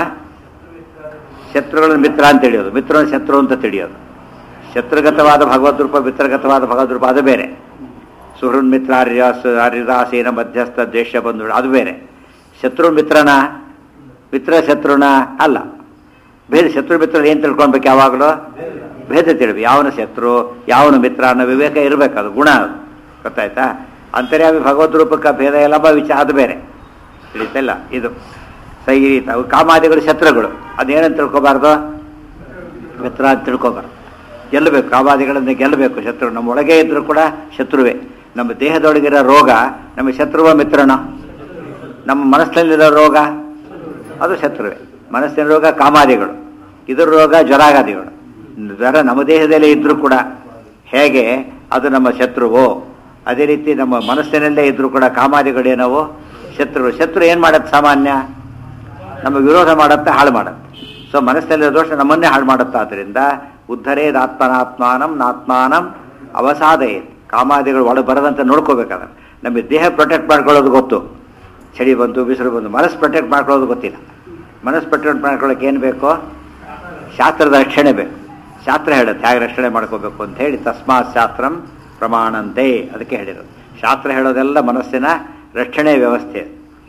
ಶತ್ರುಗಳ ಮಿತ್ರ ಅಂತ ತಿಳಿಯೋದು ಮಿತ್ರನ ಶತ್ರು ಅಂತ ತಿಳಿಯೋದು ಶತ್ರುಗತವಾದ ಭಗವದ್ ರೂಪ ಮಿತ್ರಗತವಾದ ಭಗವದ್ ರೂಪ ಅದು ಬೇರೆ ಸುಹೃನ್ ಮಿತ್ರ ಹರಿದಾಸ ಹರಿದಾಸೇನ ಮಧ್ಯಸ್ಥ ದ್ವೇಷ ಬಂಧು ಅದು ಬೇರೆ ಶತ್ರು ಮಿತ್ರನ ಮಿತ್ರ ಶತ್ರುನ ಅಲ್ಲ ಬೇರೆ ಶತ್ರು ಮಿತ್ರ ಏನು ತಿಳ್ಕೊಳ್ಬೇಕು ಯಾವಾಗಲೂ ಭೇದ ತಿಳಿಬೇಕು ಯಾವನ ಶತ್ರು ಯಾವನ ಮಿತ್ರ ಅನ್ನೋ ವಿವೇಕ ಇರಬೇಕು ಅದು ಗುಣ ಅದು ಗೊತ್ತಾಯ್ತಾ ಅಂತರ್ಯಾಮಿ ಭಗವದ್ ರೂಪಕ್ಕೆ ಭೇದ ಎಲ್ಲ ವಿಚಾರ ಅದು ಬೇರೆ ತಿಳಿತಲ್ಲ ಇದು ಸೈರೀತ ಅವು ಕಾಮಾದಿಗಳು ಶತ್ರುಗಳು ಅದೇನಂತ ತಿಳ್ಕೊಬಾರ್ದು ಮಿತ್ರ ಅಂತ ತಿಳ್ಕೊಬಾರ್ದು ಗೆಲ್ಲಬೇಕು ಕಾಮಾದಿಗಳನ್ನು ಗೆಲ್ಲಬೇಕು ಶತ್ರು ನಮ್ಮ ಒಳಗೆ ಇದ್ರೂ ಕೂಡ ಶತ್ರುವೇ ನಮ್ಮ ದೇಹದೊಳಗಿರೋ ರೋಗ ನಮ್ಮ ಶತ್ರುವ ಮಿತ್ರನ ನಮ್ಮ ಮನಸ್ಸಿನಲ್ಲಿರೋ ರೋಗ ಅದು ಶತ್ರುವೇ ಮನಸ್ಸಿನ ರೋಗ ಕಾಮಾದಿಗಳು ಇದ್ರ ರೋಗ ಜ್ವರಾಗಾದಿಗಳು ಜ್ವರ ನಮ್ಮ ದೇಹದಲ್ಲೇ ಇದ್ರೂ ಕೂಡ ಹೇಗೆ ಅದು ನಮ್ಮ ಶತ್ರುವೋ ಅದೇ ರೀತಿ ನಮ್ಮ ಮನಸ್ಸಿನಲ್ಲೇ ಇದ್ರೂ ಕೂಡ ಕಾಮಾದಿಗಳೇನವೋ ಶತ್ರು ಶತ್ರು ಏನು ಮಾಡತ್ತೆ ಸಾಮಾನ್ಯ ನಮ್ಮ ವಿರೋಧ ಮಾಡತ್ತೆ ಹಾಳು ಮಾಡತ್ತೆ ಸೊ ಮನಸ್ಸಿನಲ್ಲಿರೋ ದೋಷ ನಮ್ಮನ್ನೇ ಹಾಳು ಮಾಡುತ್ತೆ ಆದ್ದರಿಂದ ಉದ್ಧರೇದ್ ಆತ್ಮನಾತ್ಮಾನಂ ನಾತ್ಮಾನಂ ಅವಸಾದಯೇ ಕಾಮಾದಿಗಳು ಒಳ ಬರದಂತೆ ನೋಡ್ಕೋಬೇಕಾದ್ರೆ ನಮಗೆ ದೇಹ ಪ್ರೊಟೆಕ್ಟ್ ಮಾಡ್ಕೊಳ್ಳೋದು ಗೊತ್ತು ಚಳಿ ಬಂತು ಬಿಸಿಲು ಬಂತು ಮನಸ್ಸು ಪ್ರೊಟೆಕ್ಟ್ ಮಾಡ್ಕೊಳ್ಳೋದು ಗೊತ್ತಿಲ್ಲ ಮನಸ್ಸು ಪ್ರೊಟೆಕ್ಟ್ ಮಾಡ್ಕೊಳ್ಳೋಕೆ ಏನು ಬೇಕು ಶಾಸ್ತ್ರದ ರಕ್ಷಣೆ ಬೇಕು ಶಾಸ್ತ್ರ ಹೇಳುತ್ತೆ ಹೇಗೆ ರಕ್ಷಣೆ ಮಾಡ್ಕೋಬೇಕು ಅಂತ ಹೇಳಿ ತಸ್ಮಾತ್ ಶಾಸ್ತ್ರಂ ಪ್ರಮಾಣಂತೆ ಅದಕ್ಕೆ ಹೇಳಿರೋದು ಶಾಸ್ತ್ರ ಹೇಳೋದೆಲ್ಲ ಮನಸ್ಸಿನ ರಕ್ಷಣೆ ವ್ಯವಸ್ಥೆ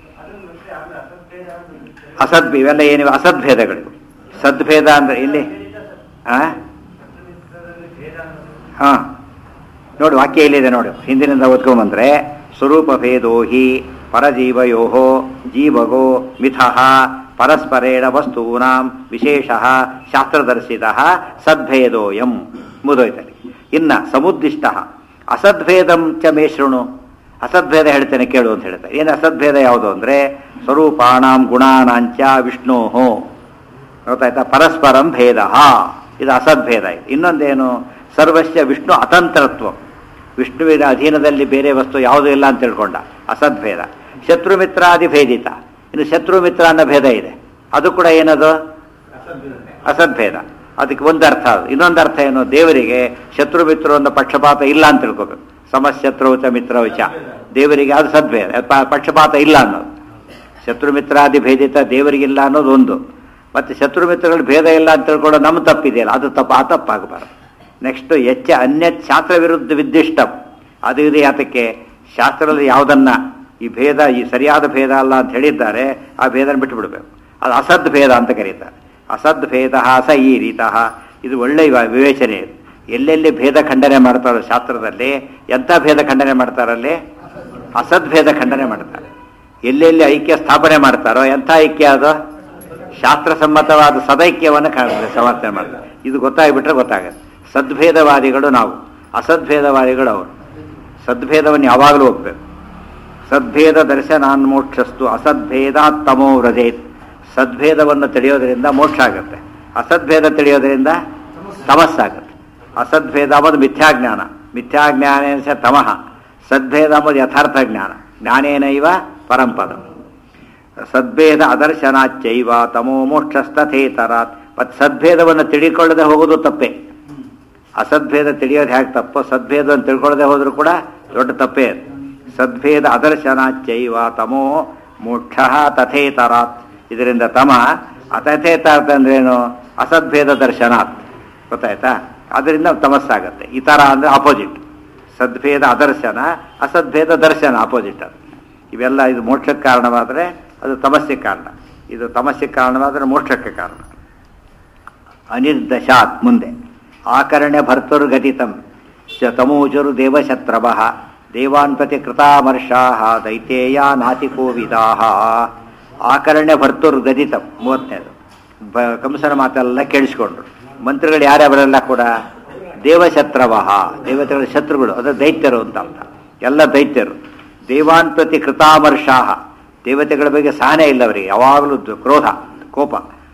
ಅಸದ್ ಇವೆಲ್ಲ ಏನಿವೆ ಅಸದ್ಭೇದಗಳು ಸದ್ಭೇದ ಅಂದ್ರೆ ಇಲ್ಲಿ ಆ ಹಾ ನೋಡಿ ವಾಕ್ಯ ಇಲ್ಲಿದೆ ನೋಡಿ ಹಿಂದಿನಿಂದ ಓದ್ಕೊಂಬಂದ್ರೆ ಸ್ವರೂಪ ಭೇದೋ ಹಿ ಪರಜೀವಯೋ ಜೀವಗೋ ಮಿಥಃ ಪರಸ್ಪರೇಣ ವಸ್ತೂನಾಂ ವಿಶೇಷ ಶಾಸ್ತ್ರದರ್ಶಿತ ಸದ್ಭೇದೋಯಂ ಮುದೋಯ್ತಲ್ಲಿ ಇನ್ನ ಸಮುದ್ದಿಷ್ಟ ಅಸದ್ಭೇದಂ ಚ ಮೇ ಶೃಣು ಅಸದ್ಭೇದ ಹೇಳ್ತೇನೆ ಕೇಳು ಅಂತ ಹೇಳ್ತಾರೆ ಏನು ಅಸದ್ಭೇದ ಯಾವುದು ಅಂದ್ರೆ ಸ್ವರೂಪಾಣಾಂ ಗುಣಾನಾಂಚ ವಿಷ್ಣೋ ಗೊತ್ತಾಯ್ತಾ ಪರಸ್ಪರಂ ಭೇದ ಇದು ಅಸದ್ಭೇದ ಇದು ಇನ್ನೊಂದೇನು ಸರ್ವಸ್ಯ ವಿಷ್ಣು ಅತಂತ್ರತ್ವ ವಿಷ್ಣುವಿನ ಅಧೀನದಲ್ಲಿ ಬೇರೆ ವಸ್ತು ಯಾವುದೂ ಇಲ್ಲ ಅಂತ ತಿಳ್ಕೊಂಡ ಅಸದ್ಭೇದ ಶತ್ರು ಮಿತ್ರಾದಿ ಭೇದಿತ ಇನ್ನು ಶತ್ರು ಮಿತ್ರ ಅನ್ನೋ ಭೇದ ಇದೆ ಅದು ಕೂಡ ಏನದು ಅಸದ್ಭೇದ ಅದಕ್ಕೆ ಒಂದು ಅರ್ಥ ಅದು ಇನ್ನೊಂದು ಅರ್ಥ ಏನು ದೇವರಿಗೆ ಶತ್ರು ಮಿತ್ರ ಅನ್ನೋ ಪಕ್ಷಪಾತ ಇಲ್ಲ ಅಂತ ತಿಳ್ಕೋಬೇಕು ಸಮಶತ್ರುವಚ ಮಿತ್ರವಚ ದೇವರಿಗೆ ಅದು ಸದ್ಭೇದ ಪ- ಪಕ್ಷಪಾತ ಇಲ್ಲ ಅನ್ನೋದು ಶತ್ರು ಮಿತ್ರಾದಿ ಭೇದಿತ ದೇವರಿಗಿಲ್ಲ ಅನ್ನೋದು ಒಂದು ಮತ್ತೆ ಶತ್ರು ಮಿತ್ರಗಳ ಭೇದ ಇಲ್ಲ ಅಂತ ತಿಳ್ಕೊಳ್ಳೋ ನಮ್ಮ ತಪ್ಪಿದೆಯಲ್ಲ ಅದು ತಪ್ಪು ಆ ತಪ್ಪಾಗಬಾರ್ದು ನೆಕ್ಸ್ಟ್ ಎಚ್ಚ ಅನ್ಯ ಶಾಸ್ತ್ರ ವಿರುದ್ಧ ವಿದ್ದಿಷ್ಟ ಅದು ಇದು ಯಾತಕ್ಕೆ ಶಾಸ್ತ್ರದಲ್ಲಿ ಯಾವುದನ್ನ ಈ ಭೇದ ಈ ಸರಿಯಾದ ಭೇದ ಅಲ್ಲ ಅಂತ ಹೇಳಿದ್ದಾರೆ ಆ ಭೇದನ ಬಿಟ್ಟು ಬಿಡಬೇಕು ಅದು ಅಸದ್ ಭೇದ ಅಂತ ಕರೀತಾರೆ ಅಸದ್ ಭೇದ ಸ ಈ ರೀತಃ ಇದು ಒಳ್ಳೆ ಇವ- ವಿವೇಚನೆ ಇದು ಎಲ್ಲೆಲ್ಲಿ ಭೇದ ಖಂಡನೆ ಮಾಡ್ತಾರೋ ಶಾಸ್ತ್ರದಲ್ಲಿ ಎಂಥ ಭೇದ ಖಂಡನೆ ಮಾಡ್ತಾರಲ್ಲಿ ಅಸದ್ಭೇದ ಖಂಡನೆ ಮಾಡ್ತಾರೆ ಎಲ್ಲೆಲ್ಲಿ ಐಕ್ಯ ಸ್ಥಾಪನೆ ಮಾಡ್ತಾರೋ ಎಂಥ ಐಕ್ಯ ಅದು ಶಾಸ್ತ್ರಸಮ್ಮತವಾದ ಸದೈಕ್ಯವನ್ನು ಕ- ಸಮರ್ಥನೆ ಮಾಡ್ತಾರೆ ಇದು ಗೊತ್ತಾಗ್ಬಿಟ್ರೆ ಗೊತ್ತಾಗುತ್ತೆ ಸದ್ಭೇದವಾದಿಗಳು ನಾವು ಅಸದ್ಭೇದವಾದಿಗಳು ಅವರು ಸದ್ಭೇದವನ್ನು ಯಾವಾಗಲೂ ಒಪ್ಪಬೇಕು ಸದ್ಭೇದ ದರ್ಶನಾನ್ಮೋಕ್ಷಸ್ತು ಅಸದ್ಭೇದಾತ್ ತಮೋ ವ್ರಜೇತ್ ಸದ್ಭೇದವನ್ನು ತಿಳಿಯೋದರಿಂದ ಮೋಕ್ಷ ಆಗುತ್ತೆ ಅಸದ್ಭೇದ ತಿಳಿಯೋದರಿಂದ ತಮಸ್ಸಾಗುತ್ತೆ ಅಸದ್ಭೇದ ಅಂಬುದು ಮಿಥ್ಯಾಜ್ಞಾನ ಮಿಥ್ಯಾಜ್ಞಾನೇನ ಸ ತಮಃ ಸದ್ಭೇದ ಅಂಬುದು ಯಥಾರ್ಥ ಜ್ಞಾನ ಜ್ಞಾನೇನೈವ ಪರಂಪದ ಸದ್ಭೇದ ಅದರ್ಶನಾಚ್ಚೈವ ತಮೋ ಮೋಕ್ಷಸ್ತಥೇತರಾತ್ ಮತ್ತು ಸದ್ಭೇದವನ್ನು ತಿಳಿಕೊಳ್ಳದೆ ಹೋಗೋದು ತಪ್ಪೇ ಅಸದ್ಭೇದ ತಿಳಿಯೋದು ಹೇಗೆ ತಪ್ಪೋ ಸದ್ಭೇದವನ್ನು ತಿಳ್ಕೊಳ್ಳದೆ ಹೋದರೂ ಕೂಡ ದೊಡ್ಡ ತಪ್ಪೇ ಅದು ಸದ್ಭೇದ ಅದರ್ಶನಾಚ್ಚೈವ ತಮೋ ಮೋಕ್ಷ ತಥೇತರಾತ್ ಇದರಿಂದ ತಮ ಅತಥೇತಾರ್ಥ ಅಂದ್ರೇನು ಅಸದ್ಭೇದ ದರ್ಶನಾತ್ ಗೊತ್ತಾಯ್ತಾ ಅದರಿಂದ ತಮಸ್ಸಾಗತ್ತೆ ಇತರ ಅಂದರೆ ಆಪೋಸಿಟ್ ಸದ್ಭೇದ ಅದರ್ಶನ ಅಸದ್ಭೇದ ದರ್ಶನ ಆಪೋಸಿಟ್ ಅದು ಇವೆಲ್ಲ ಇದು ಮೋಕ್ಷಕ್ಕೆ ಕಾರಣವಾದರೆ ಅದು ತಮಸ್ಸಿಗೆ ಕಾರಣ ಇದು ತಮಸ್ಸಿಗೆ ಕಾರಣವಾದರೆ ಮೋಕ್ಷಕ್ಕೆ ಕಾರಣ ಅನಿರ್ದಶಾತ್ ಮುಂದೆ ಆಕರ್ಣ್ಯ ಭರ್ತುರ್ಗತಿತಂ ಚ ತಮೂಜುರು ದೇವಶತ್ರವ ದೇವಾನ್ ಪ್ರತಿ ಕೃತಾಮರ್ಷಾ ದೈತೇಯ ನಾತಿಕೋವಿದಾಹ ಆಕರ್ಣ್ಯ ಭರ್ತುರ್ಗದಿತಂ ಮೂವತ್ತನೇದು ಬ ಕಂಸನ ಮಾತೆಲ್ಲ ಕೇಳಿಸ್ಕೊಂಡ್ರು ಮಂತ್ರಿಗಳು ಯಾರ್ಯಾವರೆಲ್ಲ ಕೂಡ ದೇವಶತ್ರವಹ ದೇವತೆಗಳ ಶತ್ರುಗಳು ಅದು ದೈತ್ಯರು ಅಂತ ಅರ್ಥ ಎಲ್ಲ ದೈತ್ಯರು ದೇವಾನ್ ಪ್ರತಿ ಕೃತಾಮರ್ಷಾಹ ದೇವತೆಗಳ ಬಗ್ಗೆ ಸಹನೆ ಇಲ್ಲ ಅವರಿಗೆ ಯಾವಾಗಲೂ ದು- ಕ್ರೋಧ ಕೋಪ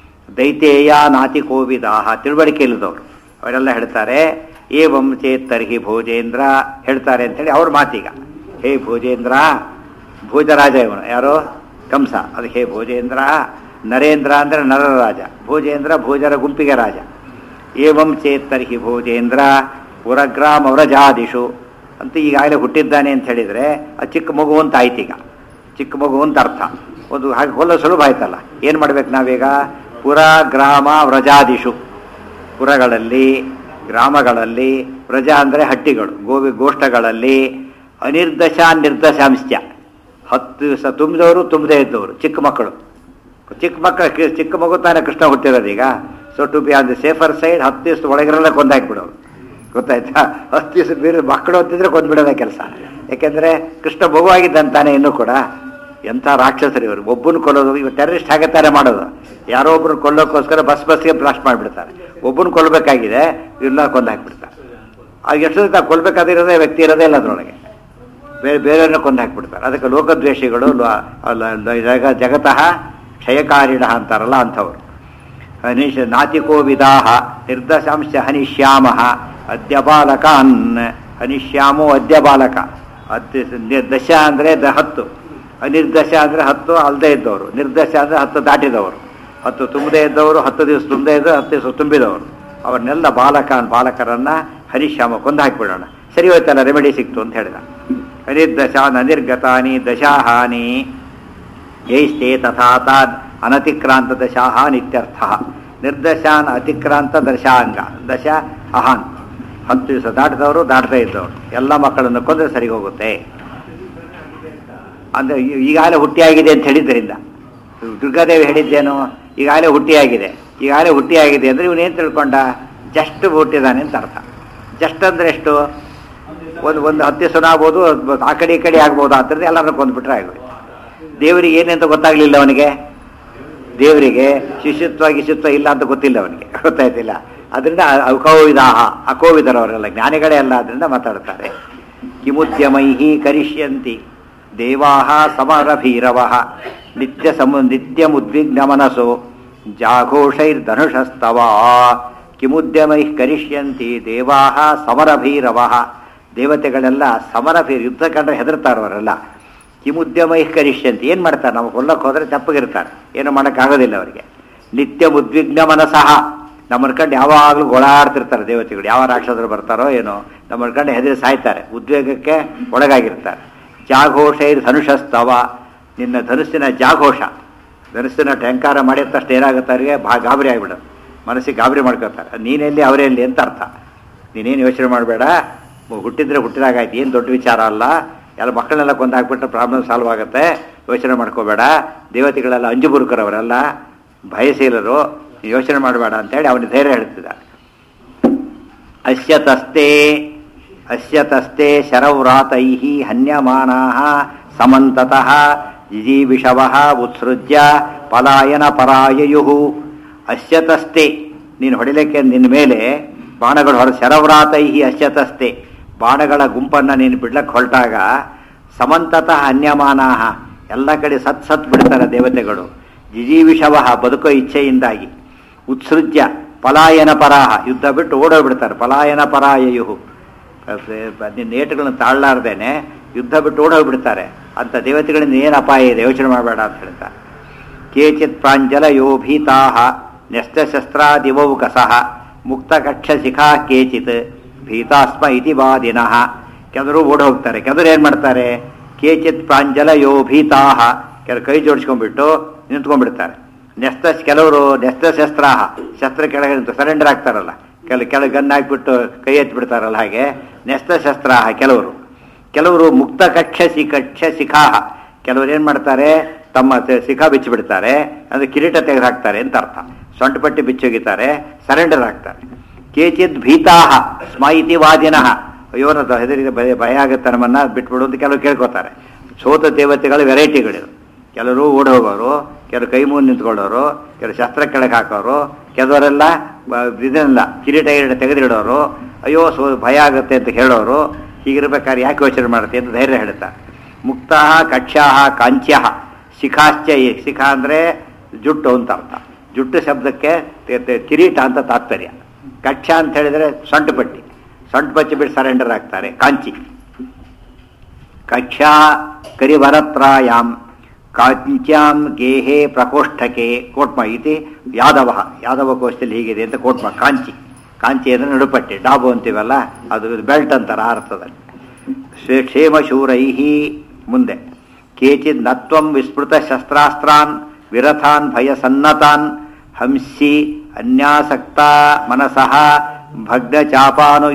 ದೈತೇಯ ನಾತಿ ಕೋವಿದಾಹ ತಿಳುವಳಿಕೆ ಇಲ್ಲದವರು ಅವರೆಲ್ಲ ಹೇಳ್ತಾರೆ ಏವಂ ಚೇತ್ ತರ್ಹಿ ಭೋಜೇಂದ್ರ ಹೇಳ್ತಾರೆ ಅಂತೇಳಿ ಅವ್ರ ಮಾತೀಗ ಹೇ ಭೋಜೇಂದ್ರ ಭೋಜರಾಜ ಇವನು ಯಾರೋ ಕಂಸ ಅದು ಹೇ ಭೋಜೇಂದ್ರ ನರೇಂದ್ರ ಅಂದರೆ ನರರ ರಾಜ ಭೋಜೇಂದ್ರ ಭೋಜರ ಗುಂಪಿಗೆ ರಾಜ ಏವಂ ಚೇತ್ ತರ್ಹಿ ಭೋಜೇಂದ್ರ ಪುರಗ್ರಾಮ ವ್ರಜಾದಿಷು ಅಂತ ಈಗಾಗಲೇ ಹುಟ್ಟಿದ್ದಾನೆ ಅಂತ ಹೇಳಿದರೆ ಆ ಚಿಕ್ಕ ಮಗು ಅಂತ ಆಯ್ತೀಗ ಚಿಕ್ಕ ಮಗು ಅಂತ ಅರ್ಥ ಒಂದು ಹಾಗೆ ಕೊಲ್ಲ ಸುಲಭ ಆಯ್ತಲ್ಲ ಏನು ಮಾಡ್ಬೇಕು ನಾವೀಗ ಪುರ ಗ್ರಾಮ ವ್ರಜಾದಿಷು ಪುರಗಳಲ್ಲಿ ಗ್ರಾಮಗಳಲ್ಲಿ ವ್ರಜ ಅಂದರೆ ಹಟ್ಟಿಗಳು ಗೋವಿ ಗೋಷ್ಠಗಳಲ್ಲಿ ಅನಿರ್ದಶ ನಿರ್ದಶಾಂಶ ಹತ್ತು ದಿವಸ ತುಂಬಿದವರು ತುಂಬದೇ ಇದ್ದವರು ಚಿಕ್ಕ ಮಕ್ಕಳು ಚಿಕ್ಕ ಮಕ್ಕಳ ಚಿಕ್ಕ ಮಗು ತಾನೇ ಕೃಷ್ಣ ಹುಟ್ಟಿರೋದು ಈಗ so to be on the safer side ಹತ್ತು ದಿವಸ ಒಳಗಿರಲ್ಲ ಕೊಂದಾಕ್ಬಿಡೋರು ಗೊತ್ತಾಯ್ತಾ ಹತ್ತು ದಿವಸ ಬೇರೆ ಮಕ್ಕಳು ಹೊತ್ತಿದ್ರೆ ಕೊಂದ್ಬಿಡೋದೇ ಕೆಲಸ ಯಾಕೆಂದ್ರೆ ಕೃಷ್ಣ ಮಗು ಆಗಿದ್ದಂತಾನೆ ಇನ್ನೂ ಕೂಡ ಎಂಥ ರಾಕ್ಷಸರು ಇವರು ಒಬ್ಬನ ಕೊಲ್ಲೋದು ಇವ ಟೆರರಿಸ್ಟ್ ಆಗತ್ತಾನೆ ಮಾಡೋದು ಯಾರೋ ಒಬ್ಬರು ಕೊಲ್ಲೋಕ್ಕೋಸ್ಕರ ಬಸ್ ಬಸ್ಗೆ ಬ್ಲಾಸ್ಟ್ ಮಾಡಿಬಿಡ್ತಾರೆ ಒಬ್ಬನ ಕೊಲ್ಲಬೇಕಾಗಿದೆ ಇಲ್ಲ ಕೊಂದು ಹಾಕ್ಬಿಡ್ತಾರೆ ಆಗ ಎಷ್ಟು ಸಲ ಕೊಲ್ಬೇಕಾದಿರೋದೇ ವ್ಯಕ್ತಿ ಇರೋದೇ ಇಲ್ಲ ಅದರೊಳಗೆ ಬೇರೆ ಬೇರೆಯವ್ರನ್ನ ಕೊಂದು ಹಾಕ್ಬಿಡ್ತಾರೆ ಅದಕ್ಕೆ ಲೋಕದ್ವೇಷಿಗಳು ಲ- ಅಲ್ಲ- ಲ- ಜಗ ಜಗತಃ ಕ್ಷಯಕಾರಿಣ ಅಂತಾರಲ್ಲ ಅಂಥವ್ರು ಹನಿಷ ನಾತಿಕೋ ವಿದಾಹ ನಿರ್ದಶಾಂಶ ಹನಿಶ್ಯಾಮ ಅದ್ಯ ಬಾಲಕಾನ್ ಹನಿಶ್ಯಾಮೋ ಅದ್ಯ ಬಾಲಕ ಅದ್ಯ ದಶ ಅಂದರೆ ದ ಹತ್ತು ಅನಿರ್ದಶ ಅಂದರೆ ಹತ್ತು ಅಲ್ಲದೆ ಇದ್ದವರು ನಿರ್ದಶ ಅಂದರೆ ಹತ್ತು ದಾಟಿದವರು ಹತ್ತು ತುಂಬದೇ ಇದ್ದವರು ಹತ್ತು ದಿವಸ ತುಂಬದೇ ಇದ್ದವರು ಹತ್ತು ದಿವಸ ತುಂಬಿದವರು ಅವರನ್ನೆಲ್ಲ ಬಾಲಕಾನ್ ಬಾಲಕರನ್ನ ಹನಿಶ್ಯಾಮ ಕೊಂದು ಹಾಕಿಬಿಡೋಣ ಸರಿ ಹೋಯ್ತಲ್ಲ ರೆಮಿಡಿ ಸಿಕ್ತು ಅಂತ ಹೇಳಿದ ಅನಿರ್ದಶಾನ್ ಅನಿರ್ಗತಾನಿ ದಶಾಹಾನಿ ಯೈಸ್ತೆ ತಥಾ ತಾದ್ ಅನತಿಕ್ರಾಂತ ದಶಾಹ ನಿತ್ಯರ್ಥ ನಿರ್ದಶಾನ್ ಅತಿಕ್ರಾಂತ ದಶಾಂಗ ದಶ ಅಹಾನ್ ಹತ್ತು ದಿವಸ ದಾಟಿದವರು ದಾಟದೇ ಇದ್ದವರು ಎಲ್ಲ ಮಕ್ಕಳನ್ನು ಕೊಂದರೆ ಸರಿ ಹೋಗುತ್ತೆ ಅಂದರೆ ಈಗಾಗಲೇ ಹುಟ್ಟಿಯಾಗಿದೆ ಅಂತ ಹೇಳಿದ್ದರಿಂದ ದುರ್ಗಾದೇವಿ ಹೇಳಿದ್ದೇನು ಈಗಾಗಲೇ ಹುಟ್ಟಿಯಾಗಿದೆ ಈಗಾಗಲೇ ಹುಟ್ಟಿಯಾಗಿದೆ ಅಂದರೆ ಇವನೇನು ತಿಳ್ಕೊಂಡ ಜಸ್ಟ್ ಹುಟ್ಟಿದಾನೆ ಅಂತ ಅರ್ಥ ಜಸ್ಟ್ ಅಂದರೆ ಎಷ್ಟು ಒಂದು ಒಂದು ಹತ್ತು ದಿವಸ ಆಗ್ಬೋದು ಆ ಕಡೆ ಈ ಕಡೆ ಆಗ್ಬೋದು ಆ ಥರದ್ದು ಎಲ್ಲರನ್ನ ಕೊಂದ್ಬಿಟ್ರೆ ಆಗೋಯ್ತು ದೇವರಿಗೆ ಏನಂತ ಗೊತ್ತಾಗ್ಲಿಲ್ಲ ಅವನಿಗೆ ದೇವರಿಗೆ ಶಿಷ್ಯತ್ವ ಗಿಶಿತ್ವ ಇಲ್ಲ ಅಂತ ಗೊತ್ತಿಲ್ಲ ಅವನಿಗೆ ಗೊತ್ತಾಯ್ತಿಲ್ಲ ಅದರಿಂದ ಅಕೋವಿದಾಹ ಅಕೋವಿದರವರೆಲ್ಲ ಜ್ಞಾನಿಗಳೇ ಅಲ್ಲ ಅದರಿಂದ ಮಾತಾಡ್ತಾರೆ ಕಿಮುದ್ಯಮೈಹಿ ಕರಿಷ್ಯಂತಿ ದೇವಾಹ ಸಮರಭೀರವ ನಿತ್ಯ ಸಮ ನಿತ್ಯಮುದ್ವಿಗ್ನ ಮನಸೋ ಜಾಘೋಷೈರ್ಧನುಷಸ್ತವ ಕಿಮುದ್ಯಮೈಃ ಕರಿಷ್ಯಂತಿ ದೇವಾಹ ಸಮರಭೀರವ ದೇವತೆಗಳೆಲ್ಲ ಸಮರಭೀರ ಯುದ್ಧ ಕಂಡ್ರೆ ಹೆದರ್ತಾರವರೆಲ್ಲ ಕಿಮುದ್ಯಮೈಃ ಕರಿಷ್ಯಂತಿ ಏನು ಮಾಡ್ತಾರೆ ನಾವು ಕೊಲ್ಲಕ್ಕೆ ಹೋದರೆ ತಪ್ಪಗಿರ್ತಾರೆ ಏನು ಮಾಡೋಕ್ಕಾಗೋದಿಲ್ಲ ಅವರಿಗೆ ನಿತ್ಯ ಉದ್ವಿಗ್ನ ಮನಸಃ ನಮ್ಮನ್ನ ಕಂಡು ಯಾವಾಗಲೂ ಗೋಳಾಡ್ತಿರ್ತಾರೆ ದೇವತೆಗಳು ಯಾವ ರಾಕ್ಷಸರು ಬರ್ತಾರೋ ಏನೋ ನಮ್ಮನ್ನ ಕಂಡು ಹೆದರಿ ಸಾಯ್ತಾರೆ ಉದ್ವೇಗಕ್ಕೆ ಒಳಗಾಗಿರ್ತಾರೆ ಜಾಘೋಷೈರ್ ಧನುಷಸ್ತವ ನಿನ್ನ ಧನುಸ್ಸಿನ ಜಾಘೋಷ ಧನುಸ್ಸಿನ ಟಂಕಾರ ಮಾಡಿದ ತಕ್ಷಣ ಏನಾಗುತ್ತೆ ಅವರಿಗೆ ಬಾ ಗಾಬರಿ ಆಗಿಬಿಡೋದು ಮನಸ್ಸಿಗೆ ಗಾಬರಿ ಮಾಡ್ಕೊತಾರೆ ನೀನೆಲ್ಲಿ ಅವರೇ ಎಲ್ಲಿ ಅಂತ ಅರ್ಥ ನೀನೇನು ಯೋಚನೆ ಮಾಡಬೇಡ ಹುಟ್ಟಿದ್ರೆ ಹುಟ್ಟಿದಾಗಾಯ್ತು ಏನು ದೊಡ್ಡ ವಿಚಾರ ಅಲ್ಲ ಎಲ್ಲ ಮಕ್ಕಳನ್ನೆಲ್ಲ ಕೊಂದು ಹಾಕ್ಬಿಟ್ರೆ ಪ್ರಾಬ್ಲಮ್ ಸಾಲ್ವ್ ಆಗುತ್ತೆ ಯೋಚನೆ ಮಾಡ್ಕೋಬೇಡ ದೇವತೆಗಳೆಲ್ಲ ಅಂಜುಬುರುಕರವರೆಲ್ಲ ಭಯಶೀಲರು ಯೋಚನೆ ಮಾಡಬೇಡ ಅಂತೇಳಿ ಅವನಿಗೆ ಧೈರ್ಯ ಹೇಳ್ತಿದ್ದಾರೆ ಅಸ್ಯ ತಸ್ತೆ ಅಸ್ಯ ತಸ್ತೆ ಶರವ್ರಾತೈ ಹನ್ಯಮಾನಾ ಸಮಂತತಃ ಜಿಜೀವಿಷವ ಉತ್ಸೃಜ್ಯ ಪಲಾಯನ ಪರಾಯಯು ಅಸ್ಯ ತಸ್ತೆ ನೀನು ಹೊಡಿಲಿಕ್ಕೆ ನಿನ್ನ ಮೇಲೆ ಬಾಣಗಳು ಹೊರ ಶರವ್ರಾತೈ ಅಸ್ಯ ತಸ್ತೆ ಬಾಣಗಳ ಗುಂಪನ್ನು ನೀನು ಬಿಡ್ಲಕ್ಕೆ ಹೊರಟಾಗ ಸಮಂತತಃ ಅನ್ಯಮಾನಾಹ ಎಲ್ಲ ಕಡೆ ಸತ್ ಸತ್ ಬಿಡ್ತಾರೆ ದೇವತೆಗಳು ಜಿಜೀವಿಷವ ಬದುಕೋ ಇಚ್ಛೆಯಿಂದಾಗಿ ಉತ್ಸೃಜ್ಯ ಪಲಾಯನ ಪರಾಹ ಯುದ್ಧ ಬಿಟ್ಟು ಓಡೋಗ್ಬಿಡ್ತಾರೆ ಪಲಾಯನ ಪರಾಯಯು ನಿನ್ನ ಏಟುಗಳನ್ನು ತಾಳಲಾರ್ದೇನೆ ಯುದ್ಧ ಬಿಟ್ಟು ಓಡೋಗ್ಬಿಡ್ತಾರೆ ಅಂತ ದೇವತೆಗಳಿಂದ ಏನು ಅಪಾಯ ಇದೆ ಯೋಚನೆ ಮಾಡಬೇಡ ಅಂತ ಹೇಳ್ತಾರೆ ಕೇಚಿತ್ ಪ್ರಾಂಜಲ ಯೋ ಭೀತಾ ನ್ಯಸ್ತಶಸ್ತ್ರಾದಿವೌ ಕಸಃ ಮುಕ್ತಕಕ್ಷ ಶಿಖಾ ಕೇಚಿತ್ ಭೀತಾಸ್ಮ ಇತಿ ವಾದಿನಃ ಕೆಲವರು ಓಡ್ ಹೋಗ್ತಾರೆ ಕೆಲವರು ಏನು ಮಾಡ್ತಾರೆ ಕೇಚಿತ್ ಪ್ರಾಂಜಲ ಯೋ ಭೀತಾ ಕೆಲವು ಕೈ ಜೋಡಿಸ್ಕೊಂಡ್ಬಿಟ್ಟು ನಿಂತ್ಕೊಂಡ್ಬಿಡ್ತಾರೆ ನೆಸ್ತ ಕೆಲವರು ನೆಸ್ತ ಶಸ್ತ್ರಾಹ ಶಸ್ತ್ರ ಕೆಳಗೆ ನಿಂತು ಸರೆಂಡರ್ ಆಗ್ತಾರಲ್ಲ ಕೆಲ ಕೆಳಗೆ ಗನ್ ಹಾಕ್ಬಿಟ್ಟು ಕೈ ಎತ್ತಿ ಬಿಡ್ತಾರಲ್ಲ ಹಾಗೆ ನೆಸ್ತ ಶಸ್ತ್ರಾಹ ಕೆಲವರು ಕೆಲವರು ಮುಕ್ತ ಕಕ್ಷ ಶಿಖಕ್ಷ ಶಿಖಾಹ ಕೆಲವರು ಏನು ಮಾಡ್ತಾರೆ ತಮ್ಮ ಸ- ಶಿಖಾ ಬಿಚ್ಚಿಬಿಡ್ತಾರೆ ಅಂದರೆ ಕಿರೀಟ ತೆಗೆದು ಹಾಕ್ತಾರೆ ಅಂತ ಅರ್ಥ ಸೊಂಟಪಟ್ಟಿ ಬಿಚ್ಚೋಗಿತಾರೆ ಸರೆಂಡರ್ ಆಗ್ತಾರೆ ಕೇಚಿತ್ ಭೀತಾ ಸ್ಮ ಇತಿ ವಾದಿನಃ ಅಯ್ಯೋ ನನ್ನ ಹೆದರಿಗೆ ಭಯ ಭಯ ಆಗುತ್ತೆ ನಮ್ಮನ್ನ ಬಿಟ್ಬಿಡು ಅಂತ ಕೆಲವರು ಕೇಳ್ಕೊತಾರೆ ಸೋತ ದೇವತೆಗಳ ವೆರೈಟಿಗಳಿವೆ ಕೆಲವರು ಓಡಿ ಹೋಗೋರು ಕೆಲವರು ಕೈ ಮುಂದೆ ನಿಂತ್ಕೊಳ್ಳೋರು ಕೆಲವರು ಶಸ್ತ್ರ ಕೆಳಗೆ ಹಾಕೋರು ಕೆಲವರೆಲ್ಲ ಬ- ಇದನ್ನೆಲ್ಲ ಕಿರೀಟ ಗಿರೀಟ ತೆಗೆದಿಡೋರು ಅಯ್ಯೋ ಸೋ ಭಯ ಆಗುತ್ತೆ ಅಂತ ಹೇಳೋರು ಹೀಗಿರ್ಬೇಕಾದ್ರೆ ಯಾಕೆ ಯೋಚನೆ ಮಾಡುತ್ತೆ ಅಂತ ಧೈರ್ಯ ಹೇಳ್ತಾರೆ ಮುಕ್ತ ಕಕ್ಷ್ಯಾ ಕಾಂಚ್ಯ ಶಿಖಾಶ್ಚ ಏ- ಶಿಖ ಅಂದರೆ ಜುಟ್ಟು ಅಂತ ಅರ್ಥ ಜುಟ್ಟು ಶಬ್ದಕ್ಕೆ ತೆ- ತೆ- ಕಿರೀಟ ಅಂತ ತಾತ್ಪರ್ಯ ಕಕ್ಷ ಅಂತ ಹೇಳಿದರೆ ಸೊಂಟಪಟ್ಟಿ ಸೊಂಟಪಚ್ಚಿ ಬಿಟ್ಟು ಸರೆಂಡರ್ ಆಗ್ತಾರೆ ಕಾಂಚಿ ಕಕ್ಷಾ ಕರಿವರತ್ರಾಯಾಂ ಕಾಂಚ್ಯಾಂ ಗೇಹೆ ಪ್ರಕೋಷ್ಠಕೆ ಕೋಟ್ಮ ಇತಿ ಯಾದವ ಯಾದವ ಕೋಶದಲ್ಲಿ ಹೀಗಿದೆ ಅಂತ ಕೋಟ್ಮ ಕಾಂಚಿ ಕಾಂಚಿ ಅಂದರೆ ನಡುಪಟ್ಟೆ ಡಾಬು ಅಂತೀವಲ್ಲ ಅದು ಬೆಲ್ಟ್ ಅಂತಾರೆ ಆ ಅರ್ಥದಲ್ಲಿ ಕ್ಷೇ- ಕ್ಷೇಮಶೂರೈ ಮುಂದೆ ಕೇಚಿದ್ ನತ್ವಂ ವಿಸ್ಮೃತ ಶಸ್ತ್ರಾಸ್ತ್ರಾನ್ ವಿರಥಾನ್ ಭಯಸನ್ನತಾನ್ ಹಂಸಿ ಅನ್ಯಾಸಕ್ತ ಮನಸಃ ಭಗ್ನಚಾಪಾನು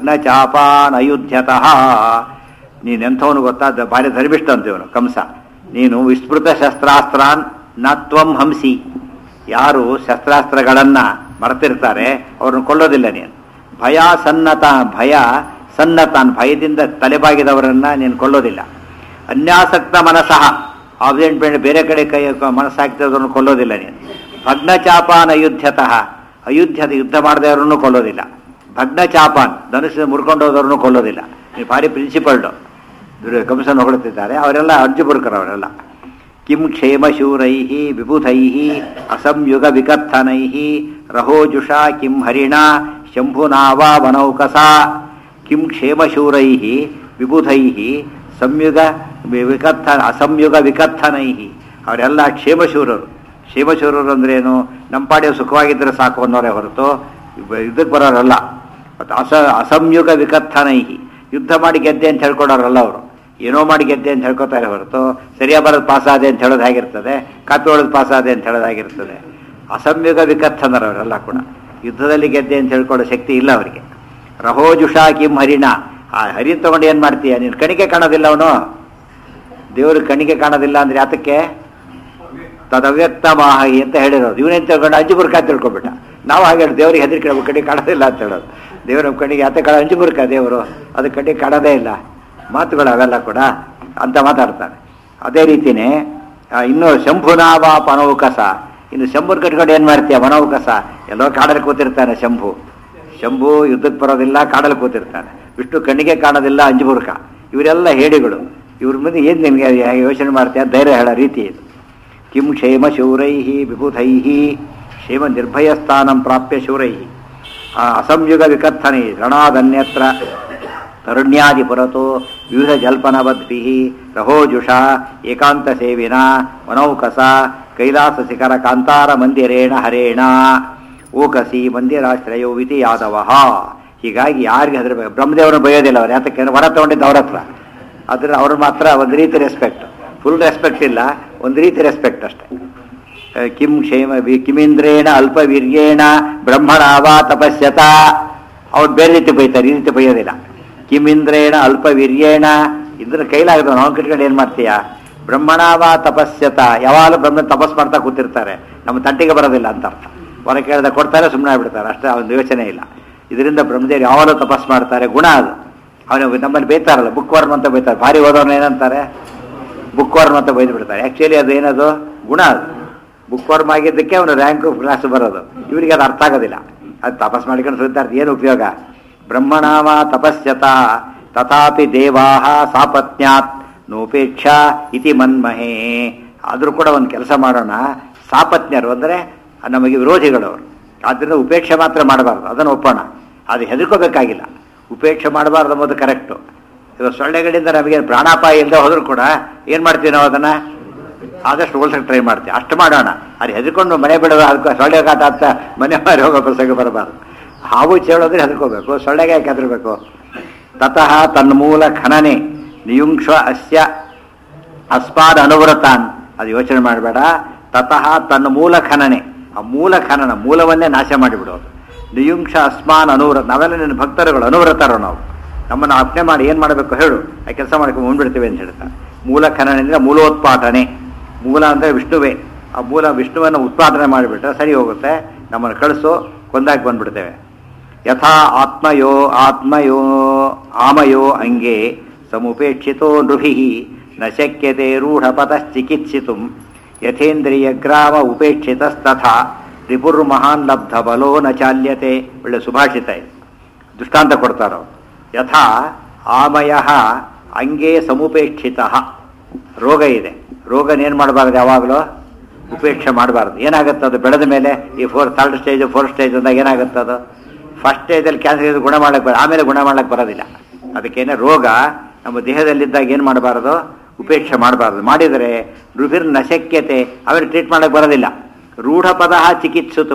ಭಗ್ನಚಾಪಾನಯುಧ್ಯತಃ ನೀನೆಂಥವನು ಗೊತ್ತಾ ದ- ಭಾರಿ ಧರ್ಮಿಷ್ಠ ಅಂತೇವನು ಕಂಸ ನೀನು ವಿಸ್ಮೃತ ಶಸ್ತ್ರಾಸ್ತ್ರಾನ್ ನತ್ವಂ ಹಂಸಿ ಯಾರು ಶಸ್ತ್ರಾಸ್ತ್ರಗಳನ್ನ ಮರೆತಿರ್ತಾರೆ ಅವ್ರನ್ನ ಕೊಲ್ಲೋದಿಲ್ಲ ನೀನು ಭಯ ಸನ್ನತ ಭಯ ಸನ್ನತಾನ್ ಭಯದಿಂದ ತಲೆಬಾಗಿದವರನ್ನ ನೀನು ಕೊಲ್ಲೋದಿಲ್ಲ ಅನ್ಯಾಸಕ್ತ ಮನಸಃ ಆಬ್ಸೆಂಟ್ ಬೇರೆ ಕಡೆ ಕೈ ಮನಸ್ಸಾಗ್ತಿರೋದನ್ನು ಕೊಲ್ಲೋದಿಲ್ಲ ನೀನು ಭಗ್ನಚಾಪಾನ್ ಅಯುಧ್ಯತಃ ಅಯುಧ್ಯದ ಯುದ್ಧ ಮಾಡದವರನ್ನು ಕೊಲ್ಲೋದಿಲ್ಲ ಭಗ್ನಚಾಪಾನ್ ಧನುಷ್ಯ ಮುರ್ಕೊಂಡು ಹೋದವ್ರನ್ನು ಕೊಲ್ಲೋದಿಲ್ಲ ನೀವು ಭಾರಿ ಪ್ರಿನ್ಸಿಪಲ್ಡು ಕಂಸನ ಹೊಗಳುತ್ತಿದ್ದಾರೆ ಅವರೆಲ್ಲ ಅರ್ಜುಬುರ್ಕರ್ ಅವರೆಲ್ಲ ಕಿಂ ಕ್ಷೇಮಶೂರೈ ವಿಬುಧೈ ಅಸಂಯುಗ ವಿಕಥನೈ ರಹೋಜುಷಾ ಕಿಂ ಹರಿಣ ಶಂಭುನಾವಾ ವನೌಕಸ ಕಿಂ ಕ್ಷೇಮಶೂರೈ ವಿಬುಧೈ ಸಂಯುಗ ವಿ- ವಿಕಥ ಅಸಂಯುಗ ವಿಕಥನೈ ಅವರೆಲ್ಲ ಕ್ಷೇಮಶೂರರು ಕ್ಷೇಮಶೂರರು ಅಂದ್ರೇನು ನಮ್ಮ ಪಾಡಿಯ ಸುಖವಾಗಿದ್ದರೆ ಸಾಕು ಅನ್ನೋರೇ ಹೊರತು ಇಬ್ಬ- ಇದಕ್ಕೆ ಬರೋರಲ್ಲ ಮತ್ತು ಅಸ ಅಸಂಯುಗ ವಿಕಥನೈ ಯುದ್ಧ ಮಾಡಿ ಗೆದ್ದೆ ಅಂತ ಹೇಳ್ಕೊಡೋರಲ್ಲ ಅವರು ಏನೋ ಮಾಡಿ ಗೆದ್ದೆ ಅಂತ ಹೇಳ್ಕೊತಾರೆ ಹೊರತು ಸರಿಯಾಗಿ ಬರೋದು ಪಾಸ್ ಆದೆ ಅಂತ ಹೇಳೋದು ಹೇಗಿರ್ತದೆ ಕಾಪಿ ಹೊಡೆದು ಪಾಸ್ ಆದೆ ಅಂತ ಹೇಳೋದು ಹೇಗಿರ್ತದೆ ಅಸಂಯುಗ ವಿಕಥನರು ಅವರೆಲ್ಲ ಕೂಡ ಯುದ್ಧದಲ್ಲಿ ಗೆದ್ದೆ ಅಂತ ಹೇಳ್ಕೊಳ್ಳೋ ಶಕ್ತಿ ಇಲ್ಲ ಅವರಿಗೆ ರಹೋಜುಷಾ ಕಿಂ ಹರಿಣ ಆ ಹರಿ ತಗೊಂಡು ಏನು ಮಾಡ್ತೀಯ ನೀನು ಕಣಿಕೆ ಕಾಣೋದಿಲ್ಲ ಅವನು ದೇವ್ರಿಗೆ ಕಣಿಕೆ ಕಾಣೋದಿಲ್ಲ ಅಂದ್ರೆ ಯಾತಕ್ಕೆ ತದವ್ಯಕ್ತ ಮಾಹಿ ಅಂತ ಹೇಳಿರೋದು ಇವನೇನು ತಿಳ್ಕೊಂಡು ಅಂಜು ಬುರ್ಕ ಅಂತ ತಿಳ್ಕೊಂಡ್ಬಿಟ್ಟ ನಾವು ಹಾಗೆ ಹೇಳಿ ದೇವ್ರಿಗೆ ಹೆದರಿಕೆ ನಮ್ಮ ಕಣ್ಣಿಗೆ ಕಾಣೋದಿಲ್ಲ ಅಂತ ಹೇಳೋದು ದೇವ್ರ ನಮ್ಮ ಕಣ್ಣಿಗೆ ಯಾತ ಕಾಣ ಅಂಜು ಬುರ್ಕ ದೇವರು ಅದು ಕಣ್ಣಿಗೆ ಕಾಣೋದೇ ಇಲ್ಲ ಮಾತುಗಳು ಅವೆಲ್ಲ ಕೂಡ ಅಂತ ಮಾತಾಡ್ತಾರೆ ಅದೇ ರೀತಿನೇ ಆ, ಇನ್ನು ಶಂಭುನಾವ ಪನೌಕಸ ಇನ್ನು ಶಂಭುರ್ ಕಟ್ಕೊಂಡು ಏನು ಮಾಡ್ತೀಯ ವನೌಕಸ ಎಲ್ಲೋ ಕಾಡಲ್ಲಿ ಕೂತಿರ್ತಾನೆ ಶಂಭು ಶಂಭು ಯುದ್ಧಕ್ಕೆ ಬರೋದಿಲ್ಲ ಕಾಡಲ್ಲಿ ಕೂತಿರ್ತಾನೆ ವಿಷ್ಣು ಕಣ್ಣಿಗೆ ಕಾಣೋದಿಲ್ಲ ಅಂಜುಬುರ್ಕ ಇವರೆಲ್ಲ ಹೇಳಿಗಳು ಇವ್ರ ಮುಂದೆ ಏನು ನಿನಗೆ ಯೋಚನೆ ಮಾಡ್ತೀಯ ಧೈರ್ಯ ಹೇಳೋ ರೀತಿ ಇದು ಕಿಂ ಕ್ಷೇಮ ಶೂರೈ ವಿಬುಧೈ ಕ್ಷೇಮ ನಿರ್ಭಯಸ್ಥಾನಂ ಪ್ರಾಪ್ಯ ಶೂರೈ ಅಸಂಯುಗ ವಿಕಥನೆ ರಣಾದನ್ಯತ್ರ ತರುಣ್ಯಾದಿ ಪುರತೋ ವಿವಿಧ ಜಲ್ಪನವದ್ಭಿ ರಹೋಜುಷ ಏಕಾಂತ ಸೇವಿನ ವನೌಕಸ ಕೈಲಾಸ ಶಿಖರ ಕಾಂತಾರ ಮಂದಿರೇಣ ಹರೇಣ ಓಕಸಿ ಮಂದಿರಾಶ್ರಯೋ ಇತಿ ಯಾದವ ಹೀಗಾಗಿ ಯಾರಿಗೆ ಹೆದರ್ಬೇಕು ಬ್ರಹ್ಮದೇವರನ್ನು ಬೈಯೋದಿಲ್ಲ ಅವ್ರು ಯಾತಕ್ಕೆ ವರ ತಗೊಂಡಿದ್ದು ಅವ್ರ ಹತ್ರ ಆದ್ರೆ ಅವ್ರು ಮಾತ್ರ ಒಂದು ರೀತಿ ರೆಸ್ಪೆಕ್ಟ್ ಫುಲ್ ರೆಸ್ಪೆಕ್ಟ್ ಇಲ್ಲ ಒಂದು ರೀತಿ ರೆಸ್ಪೆಕ್ಟ್ ಅಷ್ಟೇ ಅಹ್, ಕಿಂ ಕ್ಷೇಮ ವಿ- ಕಿಮಿಂದ್ರೇಣ ಅಲ್ಪವೀರ್ಯೇಣ ಬ್ರಹ್ಮಣಾವ ತಪಸ್ಯತ ಅವ್ರು ಬೇರೆ ರೀತಿ ಬೈತಾರೆ ಈ ರೀತಿ ಬೈಯೋದಿಲ್ಲ ಕಿಮಿಂದ್ರೇಣ ಅಲ್ಪವೀರ್ಯೇಣ ಇದ್ರ ಕೈಲಾಗದ ನಾವು ಕಿಟ್ಕೊಂಡು ಏನು ಮಾಡ್ತೀಯ ಬ್ರಹ್ಮಣಾವ ತಪಸ್ಯತ ಯಾವಾಗಲೂ ಬ್ರಹ್ಮ ತಪಸ್ ಮಾಡ್ತಾ ಕೂತಿರ್ತಾರೆ ನಮ್ಮ ತಂಟಿಗೆ ಬರೋದಿಲ್ಲ ಅಂತ ಅರ್ಥ ಹೊರ ಕೇಳಿದ ಕೊಡ್ತಾರೆ ಸುಮ್ಮನೆ ಬಿಡ್ತಾರೆ ಅಷ್ಟೇ ಒಂದು ಯೋಚನೆ ಇಲ್ಲ ಇದರಿಂದ ಬ್ರಹ್ಮದೇವರು ಯಾವಾಗಲೂ ತಪಸ್ ಮಾಡ್ತಾರೆ ಗುಣ ಅದು ಅವನು ನಮ್ಮಲ್ಲಿ ಬೈತಾರಲ್ಲ ಬುಕ್ ವರ್ಮ್ ಅಂತ ಬೈತಾರೆ ಭಾರಿ ಓದೋನು ಏನಂತಾರೆ ಬುಕ್ ವರ್ಮ್ ಅಂತ ಬೈದು ಬಿಡ್ತಾರೆ ಆ್ಯಕ್ಚುಲಿ ಅದು ಏನದು ಗುಣ ಅದು ಬುಕ್ ವರ್ಮ್ ಆಗಿದ್ದಕ್ಕೆ ಅವನು ರ್ಯಾಂಕ್ ಕ್ಲಾಸ್ ಬರೋದು ಇವರಿಗೆ ಅದು ಅರ್ಥ ಆಗೋದಿಲ್ಲ ಅದು ತಪಸ್ ಮಾಡ್ಕೊಂಡು ಸುತ್ತಾರ್ಥ ಏನು ಉಪಯೋಗ ಬ್ರಹ್ಮಣಾವ ತಪಸ್ಯತ ತಥಾಪಿ ದೇವಾಹ ಸಾಪತ್ನ್ಯಾತ್ ನೋಪೇಕ್ಷ ಇತಿ ಮನ್ಮಹೇ ಆದರೂ ಕೂಡ ಒಂದು ಕೆಲಸ ಮಾಡೋಣ ಸಾಪತ್ನ್ಯರು ಅಂದರೆ ನಮಗೆ ವಿರೋಧಿಗಳು ಅವರು ಆದ್ದರಿಂದ ಉಪೇಕ್ಷೆ ಮಾತ್ರ ಮಾಡಬಾರ್ದು ಅದನ್ನು ಒಪ್ಪೋಣ ಅದು ಹೆದರ್ಕೋಬೇಕಾಗಿಲ್ಲ ಉಪೇಕ್ಷೆ ಮಾಡಬಾರ್ದು ಎಂಬುದು ಕರೆಕ್ಟು ಇವಾಗ ಸೊಳ್ಳೆಗಳಿಂದ ನಮಗೆ ಪ್ರಾಣಾಪಾಯ ಇಲ್ಲದೆ ಹೋದರೂ ಕೂಡ ಏನು ಮಾಡ್ತೀವಿ ನಾವು ಅದನ್ನು ಆದಷ್ಟು ಹೋಲ್ಸಕ್ಕೆ ಟ್ರೈ ಮಾಡ್ತೀವಿ ಅಷ್ಟು ಮಾಡೋಣ ಅದು ಹೆದರ್ಕೊಂಡು ಮನೆ ಬಿಡೋದು ಅದಕ್ಕೆ ಸೊಳ್ಳೆ ಕಾಟ ಅಂತ ಮನೆ ಮಾರಿ ಹೋಗೋ ಪ್ರಸಂಗ ಬರಬಾರ್ದು ಹಾವು ಚೇಳೋದ್ರೆ ಹೆದರ್ಕೋಬೇಕು ಸೊಳ್ಳೆಗೆ ಯಾಕೆ ಹೆದರ್ಬೇಕು ತತಃ ತನ್ಮೂಲ ಖನನೆ ನಿಯುಂಕ್ಷ ಅಸ್ಯ ಅಸ್ಮಾದ್ ಅನುವೃತಾನ್ ಅದು ಯೋಚನೆ ಮಾಡಬೇಡ ತತಃ ತನ್ನ ಮೂಲ ಖನನೆ ಆ ಮೂಲ ಖನನ ಮೂಲವನ್ನೇ ನಾಶ ಮಾಡಿಬಿಡೋದು ನಿಯುಂಕ್ಷ ಅಸ್ಮಾನ್ ಅನುವ್ರತ ನಾವೆಲ್ಲ ನಿನ್ನ ಭಕ್ತರುಗಳು ಅನುವ್ರತರು ನಾವು ನಮ್ಮನ್ನು ಅರ್ಪಣೆ ಮಾಡಿ ಏನು ಮಾಡಬೇಕು ಹೇಳು ಆ ಕೆಲಸ ಮಾಡ್ಕೊಂಡು ಮುಂದ್ಬಿಡ್ತೀವಿ ಅಂತ ಹೇಳ್ತಾರೆ ಮೂಲ ಖನನೆಯಿಂದ ಮೂಲೋತ್ಪಾದನೆ ಮೂಲ ಅಂದರೆ ವಿಷ್ಣುವೇ ಆ ಮೂಲ ವಿಷ್ಣುವನ್ನು ಉತ್ಪಾದನೆ ಮಾಡಿಬಿಟ್ರೆ ಸರಿ ಹೋಗುತ್ತೆ ನಮ್ಮನ್ನು ಕಳಿಸು ಕೊಂದಾಗಿ ಬಂದ್ಬಿಡ್ತೇವೆ ಯಥಾ ಆತ್ಮಯೋ ಆತ್ಮಯೋ ಆಮಯೋ ಅಂಗೆ ಸಮುಪೇಕ್ಷಿತೋ ನೃಭಿ ನ ಶಕ್ಯತೆ ರೂಢಪತಶ್ಚಿಕಿತ್ಸಿತು ಯಥೇಂದ್ರಿಯ ಗ್ರಾಮ ಉಪೇಕ್ಷಿತಸ್ತಥಾ ರಿಪುರ್ಮಹಾನ್ ಲಬ್ಧ ಬಲೋ ನ ಚಾಲ್ಯತೆ ಒಳ್ಳೆ ಸುಭಾಷಿತ ಇದೆ ದೃಷ್ಟಾಂತ ಕೊಡ್ತಾರ ಯಥಾ ಆಮಯ ಅಂಗೇ ಸಮುಪೇಕ್ಷಿತ ರೋಗ ಇದೆ ರೋಗನೇನು ಮಾಡಬಾರ್ದು ಯಾವಾಗಲೂ ಉಪೇಕ್ಷೆ ಮಾಡಬಾರ್ದು ಏನಾಗುತ್ತೆ ಅದು ಬೆಳೆದ ಮೇಲೆ ಈ four third stage fourth stage ಅಂದಾಗ ಏನಾಗುತ್ತೆ ಅದು ಫಸ್ಟ್ ಸ್ಟೇಜಲ್ಲಿ ಕ್ಯಾನ್ಸರ್ ಗುಣ ಮಾಡಕ್ಕೆ ಬರ ಆಮೇಲೆ ಗುಣ ಮಾಡಕ್ಕೆ ಬರೋದಿಲ್ಲ ಅದಕ್ಕೇನೆ ರೋಗ ನಮ್ಮ ದೇಹದಲ್ಲಿದ್ದಾಗ ಏನು ಮಾಡಬಾರ್ದು ಉಪೇಕ್ಷೆ ಮಾಡಬಾರ್ದು ಮಾಡಿದರೆ ರುಭಿರ್ ನಶಕ್ಯತೆ ಆಮೇಲೆ ಟ್ರೀಟ್ ಮಾಡಕ್ಕೆ ಬರೋದಿಲ್ಲ ರೂಢ ಪದ ಚಿಕಿತ್ಸುತು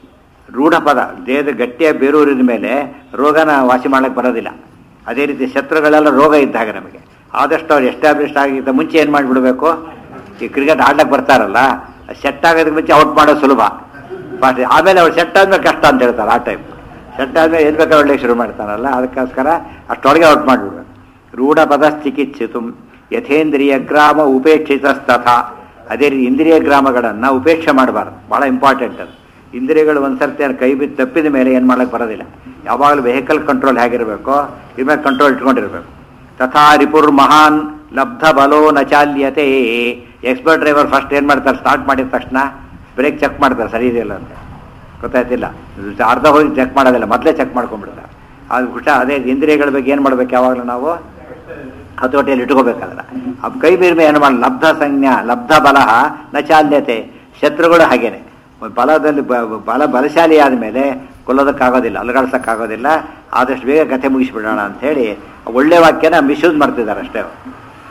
ರೂಢ ಪದ ದೇಹದ ಗಟ್ಟಿಯ ಬೇರೂರಿದ ಮೇಲೆ ರೋಗನ ವಾಸಿ ಮಾಡಕ್ಕೆ ಬರೋದಿಲ್ಲ ಅದೇ ರೀತಿ ಶತ್ರುಗಳೆಲ್ಲ ರೋಗ ಇದ್ದಾಗ ನಮಗೆ ಆದಷ್ಟು ಅವ್ರು ಎಸ್ಟಾಬ್ಲಿಷ್ ಆಗಿದ್ದ ಮುಂಚೆ ಏನು ಮಾಡಿಬಿಡ್ಬೇಕು ಈ ಕ್ರಿಕೆಟ್ ಆಡ್ಲಕ್ಕೆ ಬರ್ತಾರಲ್ಲ ಸೆಟ್ ಆಗೋದಕ್ಕೆ ಮುಂಚೆ ಔಟ್ ಮಾಡೋದು ಸುಲಭ ಫಾಸ್ಟ್ ಆಮೇಲೆ ಅವ್ರು ಸೆಟ್ ಆದ್ಮೇಲೆ ಕಷ್ಟ ಅಂತ ಹೇಳ್ತಾರೆ ಆ ಟೈಮ್ ಸೆಟ್ ಆದ್ಮೇಲೆ ಏನು ಬೇಕಾದ್ರೆ ಒಳ್ಳೆ ಶುರು ಮಾಡ್ತಾರಲ್ಲ ಅದಕ್ಕೋಸ್ಕರ ಅಷ್ಟೊಳಗೆ ಔಟ್ ಮಾಡಿಬಿಡ್ಬೇಕು ರೂಢ ಪದ ಚಿಕಿತ್ಸಿತು ಯಥೇಂದ್ರಿಯ ಗ್ರಾಮ ಉಪೇಕ್ಷಿತಸ್ತಥ ಅದೇ ರೀತಿ ಇಂದ್ರಿಯ ಗ್ರಾಮಗಳನ್ನು ಉಪೇಕ್ಷೆ ಮಾಡಬಾರ್ದು ಭಾಳ ಇಂಪಾರ್ಟೆಂಟ್ ಅದು ಇಂದ್ರಿಯಗಳು ಒಂದ್ಸರ್ತಿ ಕೈ ಬಿದ್ದು ತಪ್ಪಿದ ಮೇಲೆ ಏನು ಮಾಡಕ್ಕೆ ಬರೋದಿಲ್ಲ ಯಾವಾಗಲೂ ವೆಹಿಕಲ್ ಕಂಟ್ರೋಲ್ ಹೇಗಿರಬೇಕೋ ಇದ್ರ ಕಂಟ್ರೋಲ್ ಇಟ್ಕೊಂಡಿರ್ಬೇಕು ತಥಾ ರಿಪುರ್ ಮಹಾನ್ ಲಬ್ಧ ಬಲೋ ನ ಚಾಲ್ಯತೆ ಎಕ್ಸ್ಪರ್ಟ್ ಡ್ರೈವರ್ ಫಸ್ಟ್ ಏನು ಮಾಡ್ತಾರೆ ಸ್ಟಾರ್ಟ್ ಮಾಡಿದ ತಕ್ಷಣ ಬ್ರೇಕ್ ಚೆಕ್ ಮಾಡ್ತಾರೆ ಸರಿ ಇದೆಯಲ್ಲ ಅಂತ ಗೊತ್ತಾಯ್ತಿಲ್ಲ ಅರ್ಧ ಹೋಗಿ ಚೆಕ್ ಮಾಡೋದಿಲ್ಲ ಮೊದಲೇ ಚೆಕ್ ಮಾಡ್ಕೊಂಡ್ಬಿಡ್ತಾರೆ ಅದು ಹುಷ ಅದೇ ಇಂದ್ರಿಯಗಳ ಬಗ್ಗೆ ಏನು ಮಾಡ್ಬೇಕು ಯಾವಾಗಲೂ ನಾವು ಹತೋಟಿಯಲ್ಲಿ ಇಟ್ಕೋಬೇಕಾದ್ರೆ ಆ ಕೈ ಬೀರ್ಮೆ ಏನು ಮಾಡಿ ಲಬ್ಧ ಸಂಜ್ಞಾ ಲಬ್ಧ ಬಲ ನ ಚಾಲ್ಯತೆ ಶತ್ರುಗಳು ಹಾಗೇನೆ ಬಲದಲ್ಲಿ ಬ- ಬಲ ಬಲಶಾಲಿ ಆದಮೇಲೆ ಕೊಲ್ಲೋದಕ್ಕಾಗೋದಿಲ್ಲ ಅಲುಗಾಡ್ಸೋಕ್ಕಾಗೋದಿಲ್ಲ ಆದಷ್ಟು ಬೇಗ ಕಥೆ ಮುಗಿಸ್ಬಿಡೋಣ ಅಂಥೇಳಿ ಒಳ್ಳೆ ವಾಕ್ಯನ ಮಿಸ್ಯೂಸ್ ಮಾಡ್ತಿದ್ದಾರೆ ಅಷ್ಟೇ ಅವ್ರು.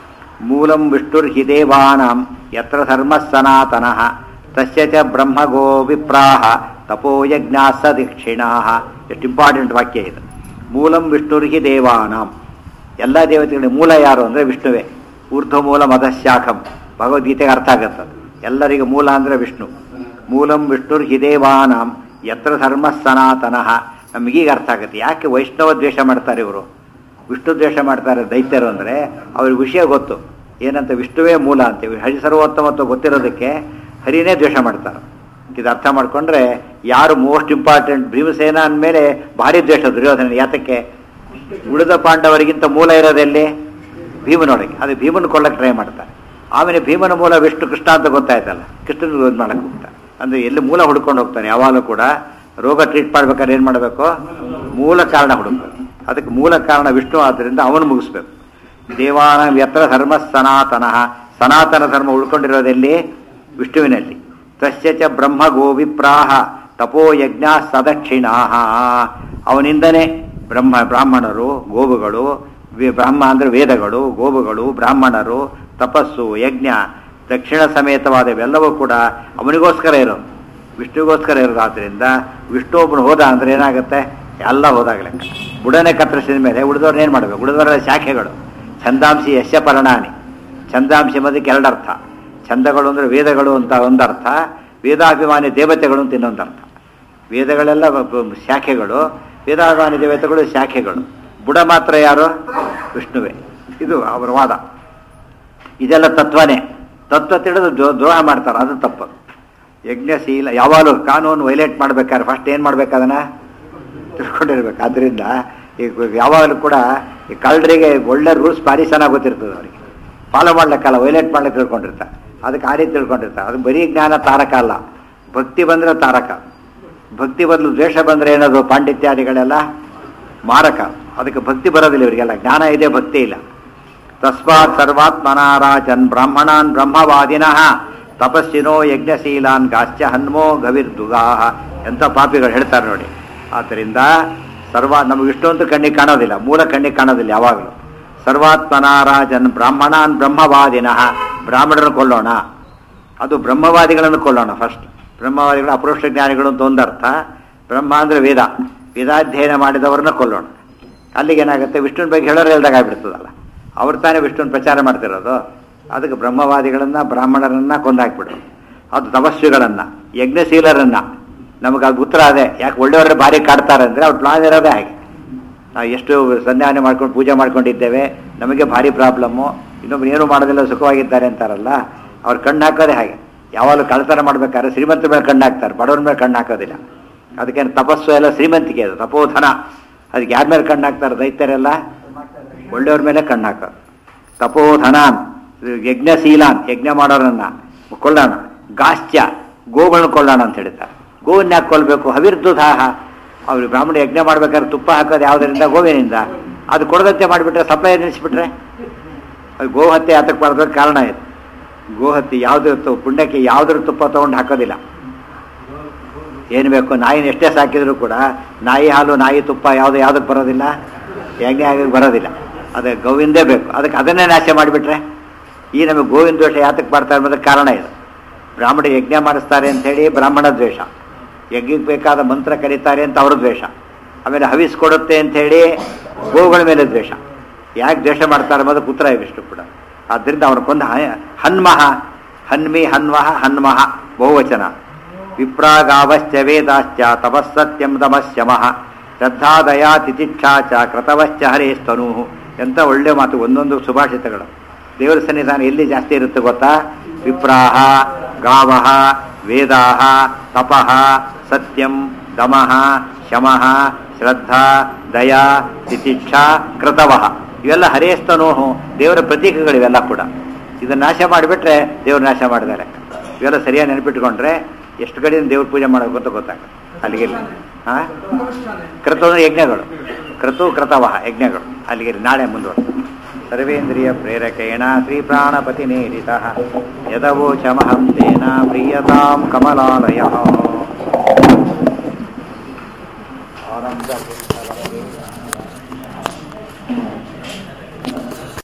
ಮೂಲಂ ವಿಷ್ಣುರ್ಹಿದೇವಾನಾಂ ಯತ್ರ ಧರ್ಮ ಸನಾತನಃ ತಸ್ಯ ಚ ಬ್ರಹ್ಮಗೋ ವಿಪ್ರಾಹ ತಪೋಯಜ್ಞಾ ಸ ದೀಕ್ಷಿಣಾಹ ಎಷ್ಟು ಇಂಪಾರ್ಟೆಂಟ್ ವಾಕ್ಯ ಇದು ಮೂಲಂ ವಿಷ್ಣುರ್ಹಿ ದೇವಾನಾಂ ಎಲ್ಲ ದೇವತೆಗಳಿಗೆ ಮೂಲ ಯಾರು ಅಂದರೆ ವಿಷ್ಣುವೇ ಊರ್ಧ್ವ ಮೂಲ ಮದಶಾಖಂ ಭಗವದ್ಗೀತೆಗೆ ಅರ್ಥ ಆಗತ್ತೆ ಅದು. ಎಲ್ಲರಿಗೂ ಮೂಲ ಅಂದರೆ ವಿಷ್ಣು ಮೂಲಂ ವಿಷ್ಣುರ್ಹಿ ದೇವಾನಾಂ ಯತ್ರ ಧರ್ಮ ಸನಾತನಃ ನಮಗೀಗ ಅರ್ಥ ಆಗುತ್ತೆ ಯಾಕೆ ವೈಷ್ಣವ ದ್ವೇಷ ಮಾಡ್ತಾರೆ ಇವರು ವಿಷ್ಣು ದ್ವೇಷ ಮಾಡ್ತಾರೆ ದೈತ್ಯರು ಅಂದರೆ ಅವ್ರಿಗೆ ವಿಷಯ ಗೊತ್ತು ಏನಂತ ವಿಷ್ಣುವೇ ಮೂಲ ಅಂತೀವಿ ಹರಿ ಸರ್ವೋತ್ತಮತ್ವ ಗೊತ್ತಿರೋದಕ್ಕೆ ಹರಿನೇ ದ್ವೇಷ ಮಾಡ್ತಾರೆ ಇದು ಅರ್ಥ ಮಾಡ್ಕೊಂಡ್ರೆ ಯಾರು ಮೋಸ್ಟ್ ಇಂಪಾರ್ಟೆಂಟ್ ಭೀಮಸೇನ ಅಂದಮೇಲೆ ಭಾರಿ ದ್ವೇಷ ದುರ್ಯೋಧನ ಯಾತಕ್ಕೆ ಉಳಿದ ಪಾಂಡವರಿಗಿಂತ ಮೂಲ ಇರೋದೆಲ್ಲಿ ಭೀಮನೊಳಗೆ ಅದು ಭೀಮನ ಕೊಳ್ಳಕ್ಕೆ ಟ್ರೈ ಮಾಡ್ತಾರೆ ಆಮೇಲೆ ಭೀಮನ ಮೂಲ ವಿಷ್ಣು ಕೃಷ್ಣ ಅಂತ ಗೊತ್ತಾಯ್ತಲ್ಲ ಕೃಷ್ಣನ ವಿರೋಧ ಮಾಡಕ್ಕೆ ಹೋಗ್ತಾರೆ ಅಂದರೆ ಎಲ್ಲಿ ಮೂಲ ಹುಡ್ಕೊಂಡು ಹೋಗ್ತಾನೆ ಯಾವಾಗಲೂ ಕೂಡ ರೋಗ ಟ್ರೀಟ್ ಮಾಡ್ಬೇಕಾದ್ರೆ ಏನು ಮಾಡಬೇಕು ಮೂಲ ಕಾರಣ ಹುಡುಕ್ಬೇಕು ಅದಕ್ಕೆ ಮೂಲ ಕಾರಣ ವಿಷ್ಣು ಆದ್ದರಿಂದ ಅವನು ಮುಗಿಸ್ಬೇಕು ದೇವಾನ ಯತ್ರ ಧರ್ಮ ಸನಾತನಃ ಸನಾತನ ಧರ್ಮ ಉಳ್ಕೊಂಡಿರೋದೆಲ್ಲಿ ವಿಷ್ಣುವಿನಲ್ಲಿ ತಸ್ಯ ಚ ಬ್ರಹ್ಮ ಗೋವಿಪ್ರಾಹ ತಪೋ ಯಜ್ಞ ಸದಕ್ಷಿಣಾ ಅವನಿಂದನೇ ಬ್ರಹ್ಮ ಬ್ರಾಹ್ಮಣರು ಗೋವುಗಳು ವಿ- ಬ್ರಹ್ಮ ಅಂದರೆ ವೇದಗಳು ಗೋವುಗಳು ಬ್ರಾಹ್ಮಣರು ತಪಸ್ಸು ಯಜ್ಞ ದಕ್ಷಿಣ ಸಮೇತವಾದವೆಲ್ಲವೂ ಕೂಡ ಅವನಿಗೋಸ್ಕರ ಇರೋದು ವಿಷ್ಣುಗೋಸ್ಕರ ಇರೋದಾದ್ರಿಂದ ವಿಷ್ಣು ಒಬ್ಬನು ಹೋದ ಅಂದ್ರೆ ಏನಾಗುತ್ತೆ ಎಲ್ಲ ಹೋದಾಗಲೇ ಬುಡನೆ ಕತ್ತರಿಸಿದ ಮೇಲೆ ಉಳಿದವ್ರನ್ನ ಏನು ಮಾಡಬೇಕು ಉಳಿದವರ ಶಾಖೆಗಳು ಛಂದಾಂಶಿ ಯಶ ಪರ್ಣಾನಿ ಛಂದಾಂಶಿ ಎಂಬುದಕ್ಕೆ ಎರಡರ್ಥ ಛಂದಗಳು ಅಂದರೆ ವೇದಗಳು ಅಂತ ಒಂದರ್ಥ ವೇದಾಭಿಮಾನಿ ದೇವತೆಗಳು ಅಂತ ಇನ್ನೊಂದು ಅರ್ಥ ವೇದಗಳೆಲ್ಲ ಬ- ಬ- ಶಾಖೆಗಳು ವೇದಾಭಿಮಾನಿ ದೇವತೆಗಳು ಶಾಖೆಗಳು ಬುಡ ಮಾತ್ರ ಯಾರು ವಿಷ್ಣುವೇ ಇದು ಅವರ ವಾದ ಇದೆಲ್ಲ ತತ್ವನೇ ತತ್ವ ತಿಳಿದು ದ್ರೋ- ದ್ರೋಹ ಮಾಡ್ತಾರೆ ಅದು ತಪ್ಪು ಯಜ್ಞಶೀಲ ಯಾವಾಗಲೂ ಕಾನೂನು ವೈಲೇಟ್ ಮಾಡ್ಬೇಕಾದ್ರೆ ಫಸ್ಟ್ ಏನು ಮಾಡ್ಬೇಕು ಅದನ್ನ ತಿಳ್ಕೊಂಡಿರ್ಬೇಕು ಆದ್ದರಿಂದ ಈಗ ಯಾವಾಗಲೂ ಕೂಡ ಈ ಕಳ್ಳರಿಗೆ ಒಳ್ಳೆ ರೂಲ್ಸ್ ಭಾರಿ ಚೆನ್ನಾಗಿ ಗೊತ್ತಿರ್ತದೆ ಅವರಿಗೆ ಫಾಲೋ ಮಾಡ್ಲಿಕ್ಕಲ್ಲ ವೈಲೇಟ್ ಮಾಡ್ಲಿಕ್ಕೆ ತಿಳ್ಕೊಂಡಿರ್ತಾರೆ ಅದಕ್ಕೆ ಆ ರೀತಿ ತಿಳ್ಕೊಂಡಿರ್ತಾರೆ ಅದು ಬರೀ ಜ್ಞಾನ ತಾರಕ ಅಲ್ಲ ಭಕ್ತಿ ಬಂದರೆ ತಾರಕ ಭಕ್ತಿ ಬದಲು ದ್ವೇಷ ಬಂದರೆ ಏನದು ಪಾಂಡಿತ್ಯಾದಿಗಳೆಲ್ಲ ಮಾರಕ ಅದಕ್ಕೆ ಭಕ್ತಿ ಬರೋದಿಲ್ಲ ಇವರಿಗೆಲ್ಲ ಜ್ಞಾನ ಇದೆ ಭಕ್ತಿ ಇಲ್ಲ ತಸ್ಮಾತ್ ಸರ್ವಾತ್ಮನಾರಾಜನ್ ಬ್ರಾಹ್ಮಣಾನ್ ಬ್ರಹ್ಮವಾದಿನಃ ತಪಸ್ಸಿನೋ ಯಜ್ಞಶೀಲಾನ್ ಗಾಶ್ಚ ಹನ್ಮೋ ಗವಿರ್ದುಗಾಹ ಎಂಥ ಪಾಪಿಗಳು ಹೇಳ್ತಾರೆ ನೋಡಿ ಆದ್ದರಿಂದ ಸರ್ವ ನಮಗೆ ಇಷ್ಟೊಂದು ಕಣ್ಣಿಗೆ ಕಾಣೋದಿಲ್ಲ ಮೂಲ ಕಣ್ಣಿಗೆ ಕಾಣೋದಿಲ್ಲ ಯಾವಾಗಲೂ ಸರ್ವಾತ್ಮನಾರಾಜನ್ ಬ್ರಾಹ್ಮಣಾನ್ ಬ್ರಹ್ಮವಾದಿನಃ ಬ್ರಾಹ್ಮಣರನ್ನು ಕೊಲ್ಲೋಣ ಅದು ಬ್ರಹ್ಮವಾದಿಗಳನ್ನು ಕೊಲ್ಲೋಣ ಫಸ್ಟ್ ಬ್ರಹ್ಮವಾದಿಗಳು ಅಪರೋಕ್ಷ ಜ್ಞಾನಿಗಳು ಅಂತ ಒಂದರ್ಥ ಬ್ರಹ್ಮ ಅಂದರೆ ವೇದ ವೇದಾಧ್ಯಯನ ಮಾಡಿದವರನ್ನ ಕೊಲ್ಲೋಣ ಅಲ್ಲಿಗೆ ಏನಾಗುತ್ತೆ ವಿಷ್ಣುನ ಬಗ್ಗೆ ಹೇಳೋರು ಹೇಳ್ದಾಗ ಆಗ್ಬಿಡ್ತದಲ್ಲ ಅವ್ರು ತಾನೇ ವಿಷ್ಣುನ ಪ್ರಚಾರ ಮಾಡ್ತಿರೋದು ಅದಕ್ಕೆ ಬ್ರಹ್ಮವಾದಿಗಳನ್ನು ಬ್ರಾಹ್ಮಣರನ್ನ ಕೊಂದಾಕ್ಬಿಡು ಅದು ತಪಸ್ವಿಗಳನ್ನು ಯಜ್ಞಶೀಲರನ್ನ ನಮಗೆ ಅದು ಉತ್ತರ ಅದೇ ಯಾಕೆ ಒಳ್ಳೆಯವರೇ ಭಾರಿ ಕಾಡ್ತಾರೆ ಅಂದರೆ ಅವ್ರ ಪ್ಲಾನ್ ಇರೋದೇ ಹಾಗೆ ನಾವು ಎಷ್ಟು ಸಂಧ್ಯಾವನೆ ಮಾಡ್ಕೊಂಡು ಪೂಜೆ ಮಾಡ್ಕೊಂಡಿದ್ದೇವೆ ನಮಗೆ ಭಾರಿ ಪ್ರಾಬ್ಲಮ್ಮು ಇನ್ನೊಬ್ರು ಏನೂ ಮಾಡೋದಿಲ್ಲ ಸುಖವಾಗಿದ್ದಾರೆ ಅಂತಾರಲ್ಲ ಅವ್ರು ಕಣ್ಣು ಹಾಕೋದೇ ಹಾಗೆ ಯಾವಾಗಲೂ ಕಳ್ತನ ಮಾಡ್ಬೇಕಾದ್ರೆ ಶ್ರೀಮಂತರ ಮೇಲೆ ಕಣ್ಣು ಹಾಕ್ತಾರೆ ಬಡವ್ರ ಮೇಲೆ ಕಣ್ಣು ಹಾಕೋದಿಲ್ಲ ಅದಕ್ಕೆ ತಪಸ್ಸು ಎಲ್ಲ ಶ್ರೀಮಂತಿಕೆ ಅದು ತಪೋಧನ ಅದಕ್ಕೆ ಯಾರ ಮೇಲೆ ಕಣ್ಣು ಹಾಕ್ತಾರೆ ದೈತ್ಯರೆಲ್ಲ ಒಳ್ಳೆಯವ್ರ ಮೇಲೆ ಕಣ್ಣು ಹಾಕೋದು ತಪೋಧನಾನ್ ಯಜ್ಞಶೀಲಾನ್ ಯಜ್ಞ ಮಾಡೋರನ್ನ ಕೊಳ್ಳೋಣ ಗಾಶ್ಚ್ಯ ಗೋಗಳನ್ನ ಕೊಳ್ಳೋಣ ಅಂತ ಹೇಳ್ತಾರೆ ಗೋವನ್ನ ಯಾಕೆ ಕೊಲ್ಬೇಕು ಹವಿರ್ದುಧಾಹ ಅವ್ರು ಬ್ರಾಹ್ಮಣ ಯಜ್ಞ ಮಾಡ್ಬೇಕಾದ್ರೆ ತುಪ್ಪ ಹಾಕೋದು ಯಾವುದರಿಂದ ಗೋವಿನಿಂದ ಅದು ಕೊಡದಂತೆ ಮಾಡಿಬಿಟ್ರೆ ಸಪ್ಲೈ ನಿಲ್ಲಿಸ್ಬಿಟ್ರೆ ಅದು ಗೋಹತ್ಯೆ ಯಾತಕ್ಕೆ ಮಾಡೋದಕ್ಕೆ ಕಾರಣ ಇದು ಗೋಹತ್ಯೆ ಯಾವುದ್ರ ತು- ಪುಣ್ಯಕ್ಕೆ ಯಾವುದ್ರ ತುಪ್ಪ ತೊಗೊಂಡು ಹಾಕೋದಿಲ್ಲ ಏನು ಬೇಕು ನಾಯಿನ ಎಷ್ಟೇ ಸಾಕಿದ್ರು ಕೂಡ ನಾಯಿ ಹಾಲು ನಾಯಿ ತುಪ್ಪ ಯಾವುದು ಯಾವುದಕ್ಕೆ ಬರೋದಿಲ್ಲ ಯಜ್ಞ ಆಗಕ್ಕೆ ಬರೋದಿಲ್ಲ ಅದೇ ಗೋವಿಂದೇ ಬೇಕು ಅದಕ್ಕೆ ಅದನ್ನೇ ನಾಶ ಮಾಡಿಬಿಟ್ರೆ ಈ ನಮಗೆ ಗೋವಿಂದ ದ್ವೇಷ ಯಾತಕ್ಕೆ ಮಾಡ್ತಾರೆ ಅನ್ನೋದಕ್ಕೆ ಕಾರಣ ಇದು ಬ್ರಾಹ್ಮಣ ಯಜ್ಞ ಮಾಡಿಸ್ತಾರೆ ಅಂಥೇಳಿ ಬ್ರಾಹ್ಮಣ ದ್ವೇಷ ಯಜ್ಞಕ್ಕೆ ಬೇಕಾದ ಮಂತ್ರ ಕರೀತಾರೆ ಅಂತ ಅವ್ರ ದ್ವೇಷ ಆಮೇಲೆ ಹವಿಸ್ ಕೊಡುತ್ತೆ ಅಂಥೇಳಿ ಗೋಗಳ ಮೇಲೆ ದ್ವೇಷ ಯಾಕೆ ದ್ವೇಷ ಮಾಡ್ತಾರೆ ಅನ್ನೋದಕ್ಕೆ ಉತ್ತರ ಇವಿಷ್ಟು ಕೂಡ ಆದ್ದರಿಂದ ಅವ್ರ ಕೊಂದು ಹ- ಹನ್ಮಹ ಹನ್ಮಿ ಹನ್ವಹ ಹನ್ಮಹ ಬಹುವಚನ ವಿಪ್ರಾಗಾವಶ್ಚ ವೇದಾಶ್ಚ ತಪಸ್ಸತ್ಯಂ ತಮಶ್ಯಮಃ ಶ್ರದ್ಧಾದಯಾ ತಿತಿಕ್ಷಾ ಚ ಕೃತವಶ್ಚ ಹರೇಸ್ತನು ಎಂತ ಒಳ್ಳೆ ಮಾತು ಒಂದೊಂದು ಸುಭಾಷಿತಗಳು ದೇವರ ಸನ್ನಿಧಾನ ಎಲ್ಲಿ ಜಾಸ್ತಿ ಇರುತ್ತೆ ಗೊತ್ತಾ ವಿಪ್ರಾಹ ಗಾವಹ ವೇದಾಹ ತಪಃ ಸತ್ಯಂ ದಮಃ ಶಮಃ ಶ್ರದ್ಧಾ ದಯಾ ತಿತಿಕ್ಷಾ ಕೃತವಃ ಇವೆಲ್ಲ ಹರೇಸ್ತನೋಹು ದೇವರ ಪ್ರತೀಕಗಳಿವೆಲ್ಲ ಕೂಡ ಇದನ್ನ ನಾಶ ಮಾಡಿಬಿಟ್ರೆ ದೇವ್ರ ನಾಶ ಮಾಡಿದ್ದಾರೆ ಇವೆಲ್ಲ ಸರಿಯಾಗಿ ನೆನಪಿಟ್ಕೊಂಡ್ರೆ ಎಷ್ಟು ಕಡೆಯಿಂದ ದೇವ್ರ ಪೂಜೆ ಮಾಡಬೇಕು ಅಂತ ಗೊತ್ತಾಗುತ್ತೆ ಅಲ್ಲಿಗೆ ಹಾ ಕೃತ ಅಂದ್ರೆ ಯಜ್ಞಗಳು ಕೃತು ಕೃತವಹ ಯಜ್ಞಗಳು ಅಲ್ಲಿಗೆ ನಾಳೆ ಮುಂದುವರೆ ಸರ್ವೇಂದ್ರಿಯ ಪ್ರೇರಕೇಣ ಶ್ರೀ ಪ್ರಾಣಪತಿ ನೇರಿತ ಯದವೋಚಮಹಂ ತೇನ ಪ್ರಿಯತಾಂ ಕಮಲಾಲಯ ಆನಂದ